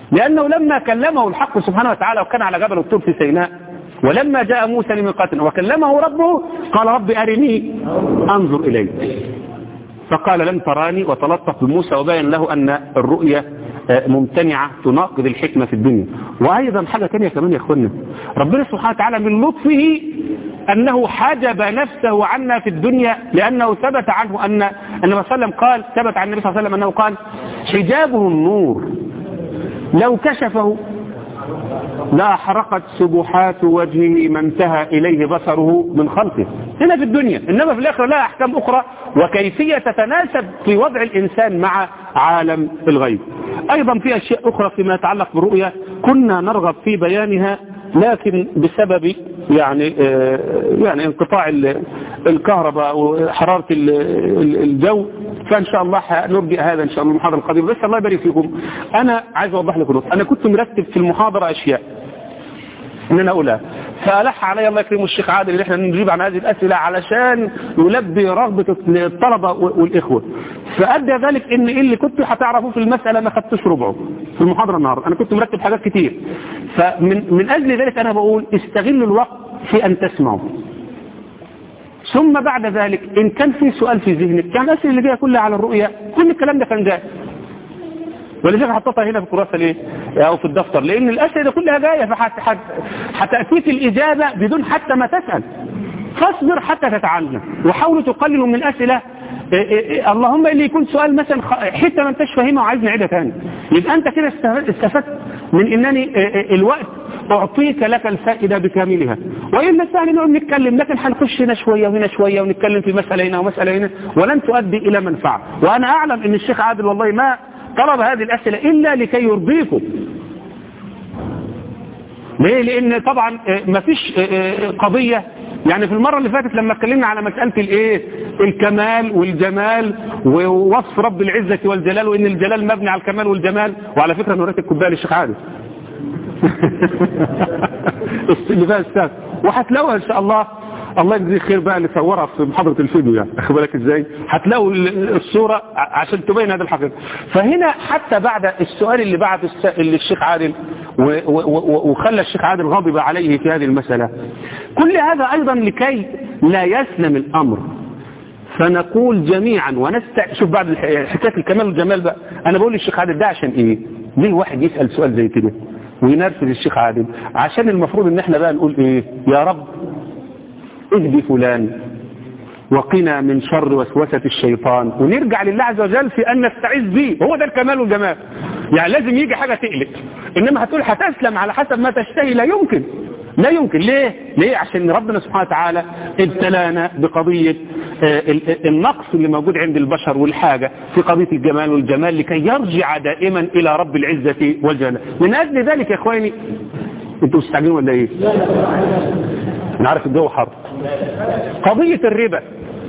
لأنه لما كلمه الحق سبحانه وتعالى وكان على جبل الطور في سيناء ولما جاء موسى لميقاتنا وكلمه ربه قال رب أرني أنظر إليك فقال لن تراني وتلطف بموسى وبين له أن الرؤية ممتنعة تناقض الحكمة في الدنيا وأيضا حاجة تانية كمان يا أخوانا ربنا سبحانه وتعالى من لطفه أنه حجب نفسه عنا في الدنيا لأنه ثبت عنه أن النبي صلى الله عليه وسلم قال ثبت عن النبي صلى الله عليه وسلم أنه قال حجابه النور لو كشفه لا حرقت سبحات وجهه ما انتهى إليه بصره من خلقه هنا في الدنيا إنما في الآخرة لها أحكام أخرى وكيفية تتناسب في وضع الإنسان مع عالم الغيب أيضا في أشياء أخرى فيما يتعلق بالرؤية كنا نرغب في بيانها لكن بسبب يعني آه يعني انقطاع الكهرباء وحرارة الجو فان شاء الله نرجع هذا ان شاء الله المحاضره القادمه بس الله يبارك فيكم انا عايز اوضح لكم نقطه انا كنت مرتب في المحاضره اشياء ان انا اقولها فالح علي الله يكرمه الشيخ عادل ان احنا نجيب عن هذه الاسئله علشان يلبي رغبه الطلبه والاخوه فادى ذلك ان اللي كنت هتعرفوه في المساله ما خدتش ربعه في المحاضره النهارده انا كنت مرتب حاجات كتير فمن من اجل ذلك انا بقول استغلوا الوقت في ان تسمعوا ثم بعد ذلك إن كان في سؤال في ذهنك كان الأسئلة اللي جايه كلها على الرؤية كل الكلام ده كان جاي ولذلك حطيتها هنا في الكراسة ليه أو في الدفتر لأن الأسئلة كلها جاية فهتأتيك الإجابة بدون حتى ما تسأل فاصبر حتى تتعلم وحاولوا تقللوا من الأسئلة إيه إيه اللهم اللي يكون سؤال مثلا حتى ما انتش فاهمها وعايز نعيدها تاني يبقى انت كده استفدت من انني إيه الوقت اعطيك لك الفائده بكاملها والا سهل نقعد نتكلم لكن هنخش هنا شويه وهنا شويه ونتكلم في مساله هنا ومساله هنا ولن تؤدي الى منفعه وانا اعلم ان الشيخ عادل والله ما طلب هذه الاسئله الا لكي يرضيكم ليه لان طبعا ما فيش قضيه يعني في المرة اللي فاتت لما اتكلمنا على مسألة الايه الكمال والجمال ووصف رب العزة والجلال وان الجلال مبني على الكمال والجمال وعلى فكرة انا وريت الكوبايه للشيخ عادل اللي فيها استاذ وهتلاقوها ان شاء الله الله يجزيه خير بقى اللي صورها في محاضرة الفيديو يعني اخد بالك ازاي هتلاقوا الصورة عشان تبين هذا الحقيقة فهنا حتى بعد السؤال اللي بعد اللي الشيخ عادل وخلى الشيخ عادل غضب عليه في هذه المسألة كل هذا ايضا لكي لا يسلم الامر فنقول جميعا ونستع شوف بعد حكايه الكمال والجمال بقى انا بقول للشيخ عادل ده عشان ايه ليه واحد يسال سؤال زي كده وينرفز الشيخ عادل عشان المفروض ان احنا بقى نقول ايه يا رب اهدي فلان وقنا من شر وسوسة الشيطان ونرجع لله عز وجل في أن نستعيذ به هو ده الكمال والجمال يعني لازم يجي حاجة تقلق إنما هتقول هتسلم على حسب ما تشتهي لا يمكن لا يمكن ليه ليه عشان ربنا سبحانه وتعالى ابتلانا بقضية النقص اللي موجود عند البشر والحاجة في قضية الجمال والجمال لكي يرجع دائما إلى رب العزة والجلال من أجل ذلك يا إخواني انتوا مستعجلين ولا ايه انا عارف الجو حر قضية الربا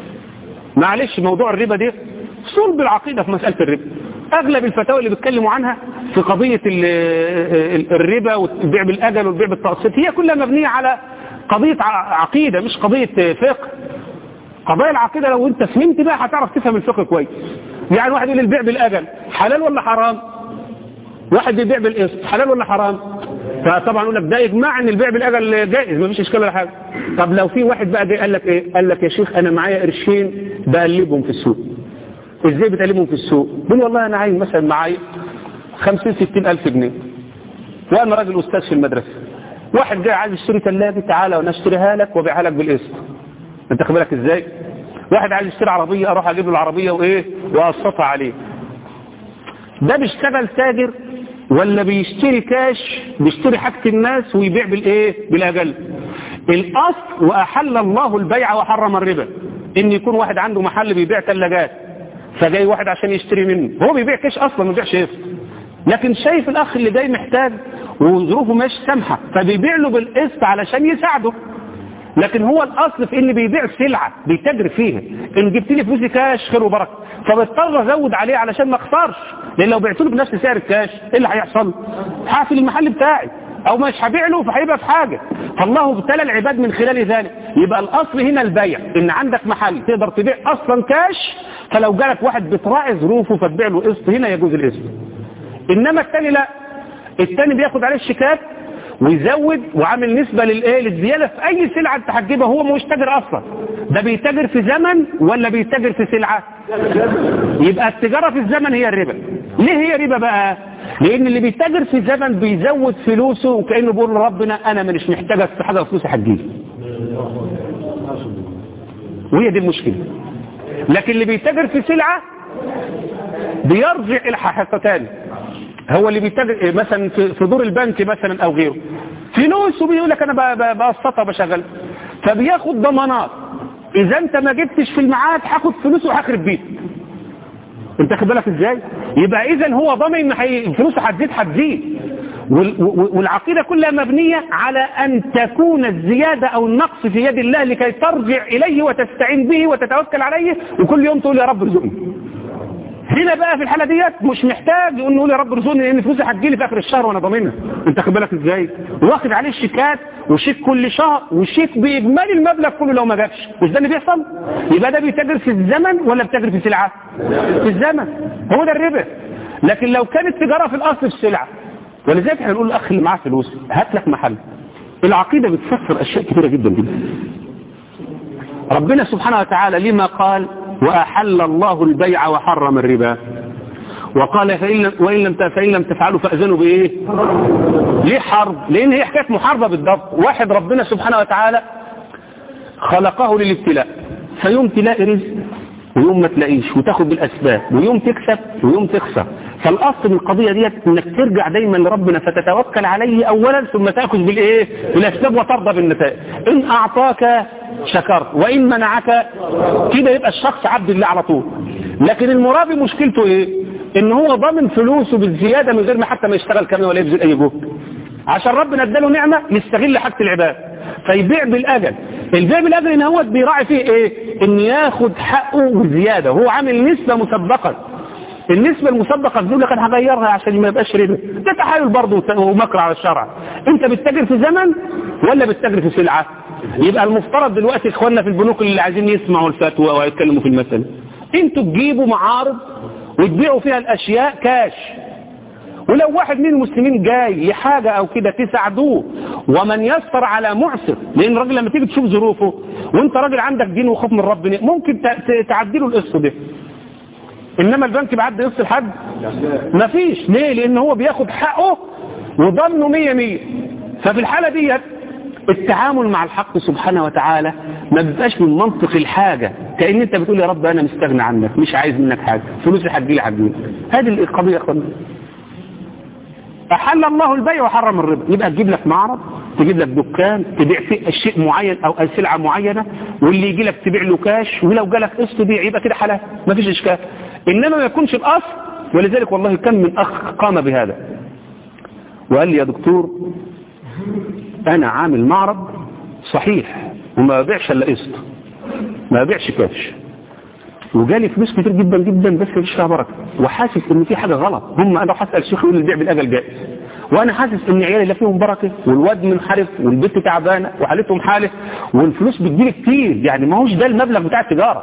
معلش موضوع الربا دي صلب العقيدة في مسألة الربا اغلب الفتاوى اللي بيتكلموا عنها في قضية الربا والبيع بالاجل والبيع بالتقسيط هي كلها مبنية على قضية عقيدة مش قضية فقه قضايا العقيدة لو انت فهمت بقى هتعرف تفهم الفقه كويس يعني واحد يقول البيع بالاجل حلال ولا حرام واحد بيبيع بالقسط حلال ولا حرام فطبعا يقول لك ده اجماع ان البيع بالاجل جائز ما فيش اشكال ولا حاجه طب لو في واحد بقى جاي قال لك ايه قال لك يا شيخ انا معايا قرشين بقلبهم في السوق ازاي بتقلبهم في السوق بقول والله انا عايز مثلا معايا 50 60 الف جنيه وانا راجل استاذ في المدرسه واحد جاي عايز يشتري ثلاجه تعالى وانا اشتريها لك وابيعها لك بالقسط انت خد بالك ازاي واحد عايز يشتري عربيه اروح اجيب له العربيه وايه واقسطها عليه ده بيشتغل تاجر ولا بيشتري كاش بيشتري حاجة الناس ويبيع بالايه بالاجل الاصل واحل الله البيع وحرم الربا ان يكون واحد عنده محل بيبيع ثلاجات فجاي واحد عشان يشتري منه هو بيبيع كاش اصلا ما بيبيعش قسط لكن شايف الاخ اللي جاي محتاج وظروفه مش سامحه فبيبيع له بالقسط علشان يساعده لكن هو الاصل في ان بيبيع سلعه بيتاجر فيها ان جبت لي فلوسي كاش خير وبركه فبضطر ازود عليه علشان ما اخسرش لان لو بعت له بنفس سعر الكاش ايه اللي هيحصل هقفل المحل بتاعي او مش هبيع له فهيبقى في حاجه فالله ابتلى العباد من خلال ذلك يبقى الاصل هنا البيع ان عندك محل تقدر تبيع اصلا كاش فلو جالك واحد بتراعي ظروفه فتبيع له قسط هنا يجوز القسط انما الثاني لا التاني بياخد عليه الشيكات ويزود وعامل نسبة للايه للزيادة في اي سلعة انت هتجيبها هو مش تاجر اصلا ده بيتاجر في زمن ولا بيتاجر في سلعة يبقى التجارة في الزمن هي الربا ليه هي ربا بقى لان اللي بيتاجر في زمن بيزود فلوسه وكأنه بيقول لربنا انا مش محتاجك في حاجة فلوسي هتجيلي وهي دي المشكلة لكن اللي بيتاجر في سلعة بيرجع الى حقيقة تاني هو اللي بيتاجر مثلا في دور البنك مثلا او غيره فلوس وبيقول لك انا بقسطها بشغل فبياخد ضمانات اذا انت ما جبتش في الميعاد هاخد فلوس وهخرب بيتك انت خد بالك ازاي يبقى اذا هو ضامن ان حي... فلوسه هتزيد هتزيد وال... والعقيده كلها مبنيه على ان تكون الزياده او النقص في يد الله لكي ترجع اليه وتستعين به وتتوكل عليه وكل يوم تقول يا رب ارزقني هنا بقى في الحالة ديت مش محتاج يقول نقول يا رب ارزقني لان فلوسي هتجيلي في اخر الشهر وانا ضامنها انت خد بالك ازاي واخد عليه الشيكات وشيك كل شهر وشيك باجمالي المبلغ كله لو ما جابش مش ده اللي بيحصل يبقى ده بيتاجر في الزمن ولا بيتاجر في سلعه في الزمن هو ده الربا لكن لو كانت تجاره في الاصل في السلعه ولذلك احنا نقول الاخ اللي معاه فلوس هات لك محل العقيده بتفسر اشياء كثيره جدا جدا ربنا سبحانه وتعالى لما قال وأحل الله البيع وحرم الربا وقال فإن لم, وإن لم, فإن لم تفعلوا فأذنوا بإيه ليه حرب لأن هي حكاية محاربة بالضبط واحد ربنا سبحانه وتعالى خلقه للابتلاء فيوم تلاقي رزق ويوم ما تلاقيش وتاخد بالأسباب ويوم تكسب ويوم تخسر فالأصل من القضية ديت انك ترجع دايما لربنا فتتوكل عليه أولا ثم تأخذ بالإيه بالأسباب وترضى بالنتائج إن أعطاك شكرت وإن منعك كده يبقى الشخص عبد الله على طول لكن المرابي مشكلته إيه إن هو ضامن فلوسه بالزيادة من غير ما حتى ما يشتغل كمان ولا يبذل أي جهد عشان ربنا اداله نعمة يستغل حاجة العباد فيبيع بالأجل البيع بالأجل إن هو بيراعي فيه إيه إن ياخد حقه وزيادة هو عامل نسبة مسبقة النسبة المسبقة بيقول لك انا هغيرها عشان ما يبقاش ربا ده تحايل برضه ومكر على الشرع انت بتتاجر في زمن ولا بتتاجر في سلعة يبقى المفترض دلوقتي اخواننا في البنوك اللي عايزين يسمعوا الفتوى ويتكلموا في المسألة انتوا تجيبوا معارض وتبيعوا فيها الاشياء كاش ولو واحد من المسلمين جاي لحاجة او كده تساعدوه ومن يسر على معسر لان الراجل لما تيجي تشوف ظروفه وانت راجل عندك دين وخوف من ربنا ممكن تعدي له القسط ده انما البنك بعد قسط لحد مفيش ليه لان هو بياخد حقه وضمنه مية مية ففي الحالة ديت التعامل مع الحق سبحانه وتعالى ما بيبقاش من منطق الحاجة كأن انت بتقول يا رب انا مستغنى عنك مش عايز منك حاجة فلوسي هتجيلي هتجيلي هذه القضية يا اخوانا أحل الله البيع وحرم الربا يبقى تجيب لك معرض تجيب لك دكان تبيع فيه شيء معين او سلعة معينة واللي يجي لك تبيع له كاش ولو جالك قسط بيع يبقى كده حلال ما فيش اشكال انما ما يكونش الاصل ولذلك والله كم من اخ قام بهذا وقال لي يا دكتور انا عامل معرض صحيح وما ببيعش الا قسط ما ببيعش كاش وجالي فلوس كتير جدا جدا بس مفيش فيها بركه وحاسس ان في حاجه غلط هم انا هسال الشيخ يقول لي البيع بالاجل جائز وانا حاسس ان عيالي لا فيهم بركه والواد منحرف والبنت تعبانه وحالتهم حاله والفلوس بتجيلي كتير يعني ما هوش ده المبلغ بتاع التجاره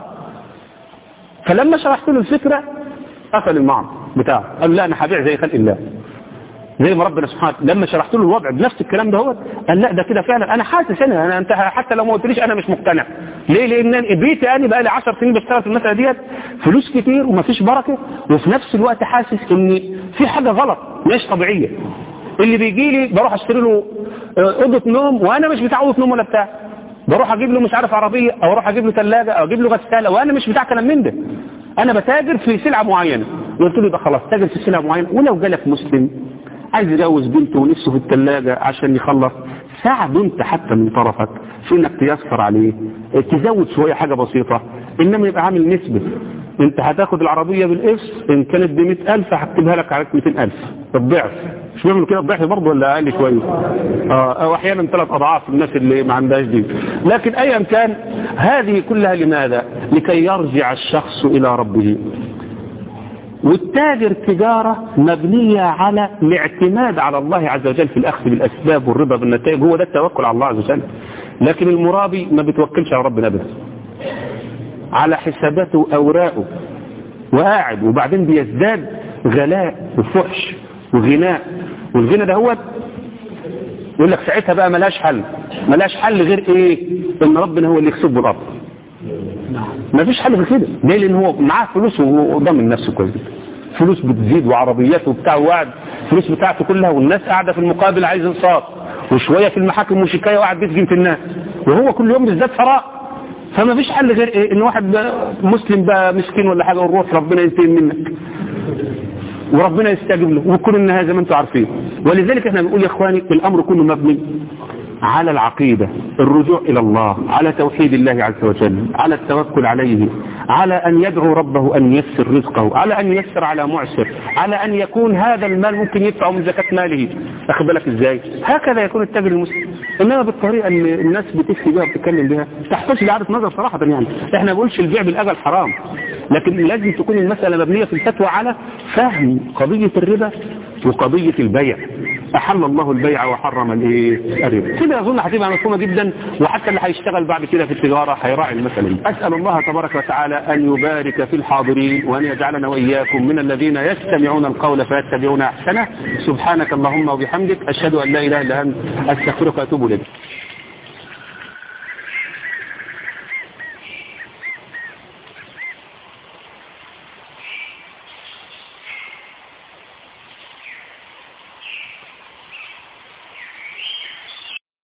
فلما شرحت له الفكره قفل المعرض بتاعه قال لا انا هبيع زي خلق الله زي ما ربنا سبحانه لما شرحت له الوضع بنفس الكلام ده هو قال لا ده كده فعلا انا حاسس انا, أنا انت حتى لو ما قلتليش انا مش مقتنع ليه لان بيتي انا بقى لي 10 سنين بشتغل في المساله ديت فلوس كتير ومفيش بركه وفي نفس الوقت حاسس ان في حاجه غلط مش طبيعيه اللي بيجي لي بروح اشتري له اوضه نوم وانا مش بتاع اوضه نوم ولا بتاع بروح اجيب له مش عارف عربيه او اروح اجيب له ثلاجه او اجيب له غساله وانا مش بتاع كلام من ده انا بتاجر في سلعه معينه قلت له يبقى خلاص تاجر في سلعه معينه ولو جالك مسلم عايز يجوز بنته ونفسه في الثلاجة عشان يخلص ساعد انت حتى من طرفك في انك تيسر عليه تزود شوية حاجة بسيطة انما يبقى عامل نسبة انت هتاخد العربية بالقسط ان كانت ب 100000 هكتبها لك على 200000 الضعف مش بيعملوا كده الضعف برضه ولا اقل شوية اه او احيانا ثلاث اضعاف الناس اللي ما عندهاش دي لكن ايا كان هذه كلها لماذا لكي يرجع الشخص الى ربه والتاجر تجارة مبنية على الاعتماد على الله عز وجل في الأخذ بالأسباب والرضا بالنتائج هو ده التوكل على الله عز وجل لكن المرابي ما بتوكلش على ربنا أبدا على حساباته أوراقه وقاعد وبعدين بيزداد غلاء وفحش وغناء والغنى ده هو يقول لك ساعتها بقى ملاش حل ملاش حل غير ايه ان ربنا هو اللي يكسب الارض ما فيش حل غير كده ليه لان هو معاه فلوس وهو ضامن نفسه كويس فلوس بتزيد وعربيات وبتاع وقعد فلوس بتاعته كلها والناس قاعده في المقابل عايز انصاف وشويه في المحاكم وشكايه وقاعد بيسجن في الناس وهو كل يوم بيزداد ثراء فما فيش حل غير ايه ان واحد بقى مسلم بقى مسكين ولا حاجه ونروح ربنا ينتقم منك وربنا يستجيب له وكل النهايه زي ما انتم عارفين ولذلك احنا بنقول يا اخواني الامر كله مبني على العقيدة الرجوع إلى الله على توحيد الله عز وجل على التوكل عليه على أن يدعو ربه أن يسر رزقه على أن يسر على معسر على أن يكون هذا المال ممكن يدفعه من زكاة ماله أخذ بالك إزاي هكذا يكون التاجر المسلم إنما بالطريقة اللي الناس بتفتي بها وبتتكلم بها تحتاج لإعادة نظر صراحة يعني إحنا ما بقولش البيع بالأجل حرام لكن لازم تكون المسألة مبنية في الفتوى على فهم قضية الربا وقضية البيع أحل الله البيع وحرم الايه الربا كده أظن هتبقى مفهومة جدا وحتى اللي هيشتغل بعد كده في التجارة هيراعي المسألة دي أسأل الله تبارك وتعالى أن يبارك في الحاضرين وأن يجعلنا وإياكم من الذين يستمعون القول فيتبعون أحسنه سبحانك اللهم وبحمدك أشهد أن لا إله إلا أنت أستغفرك وأتوب إليك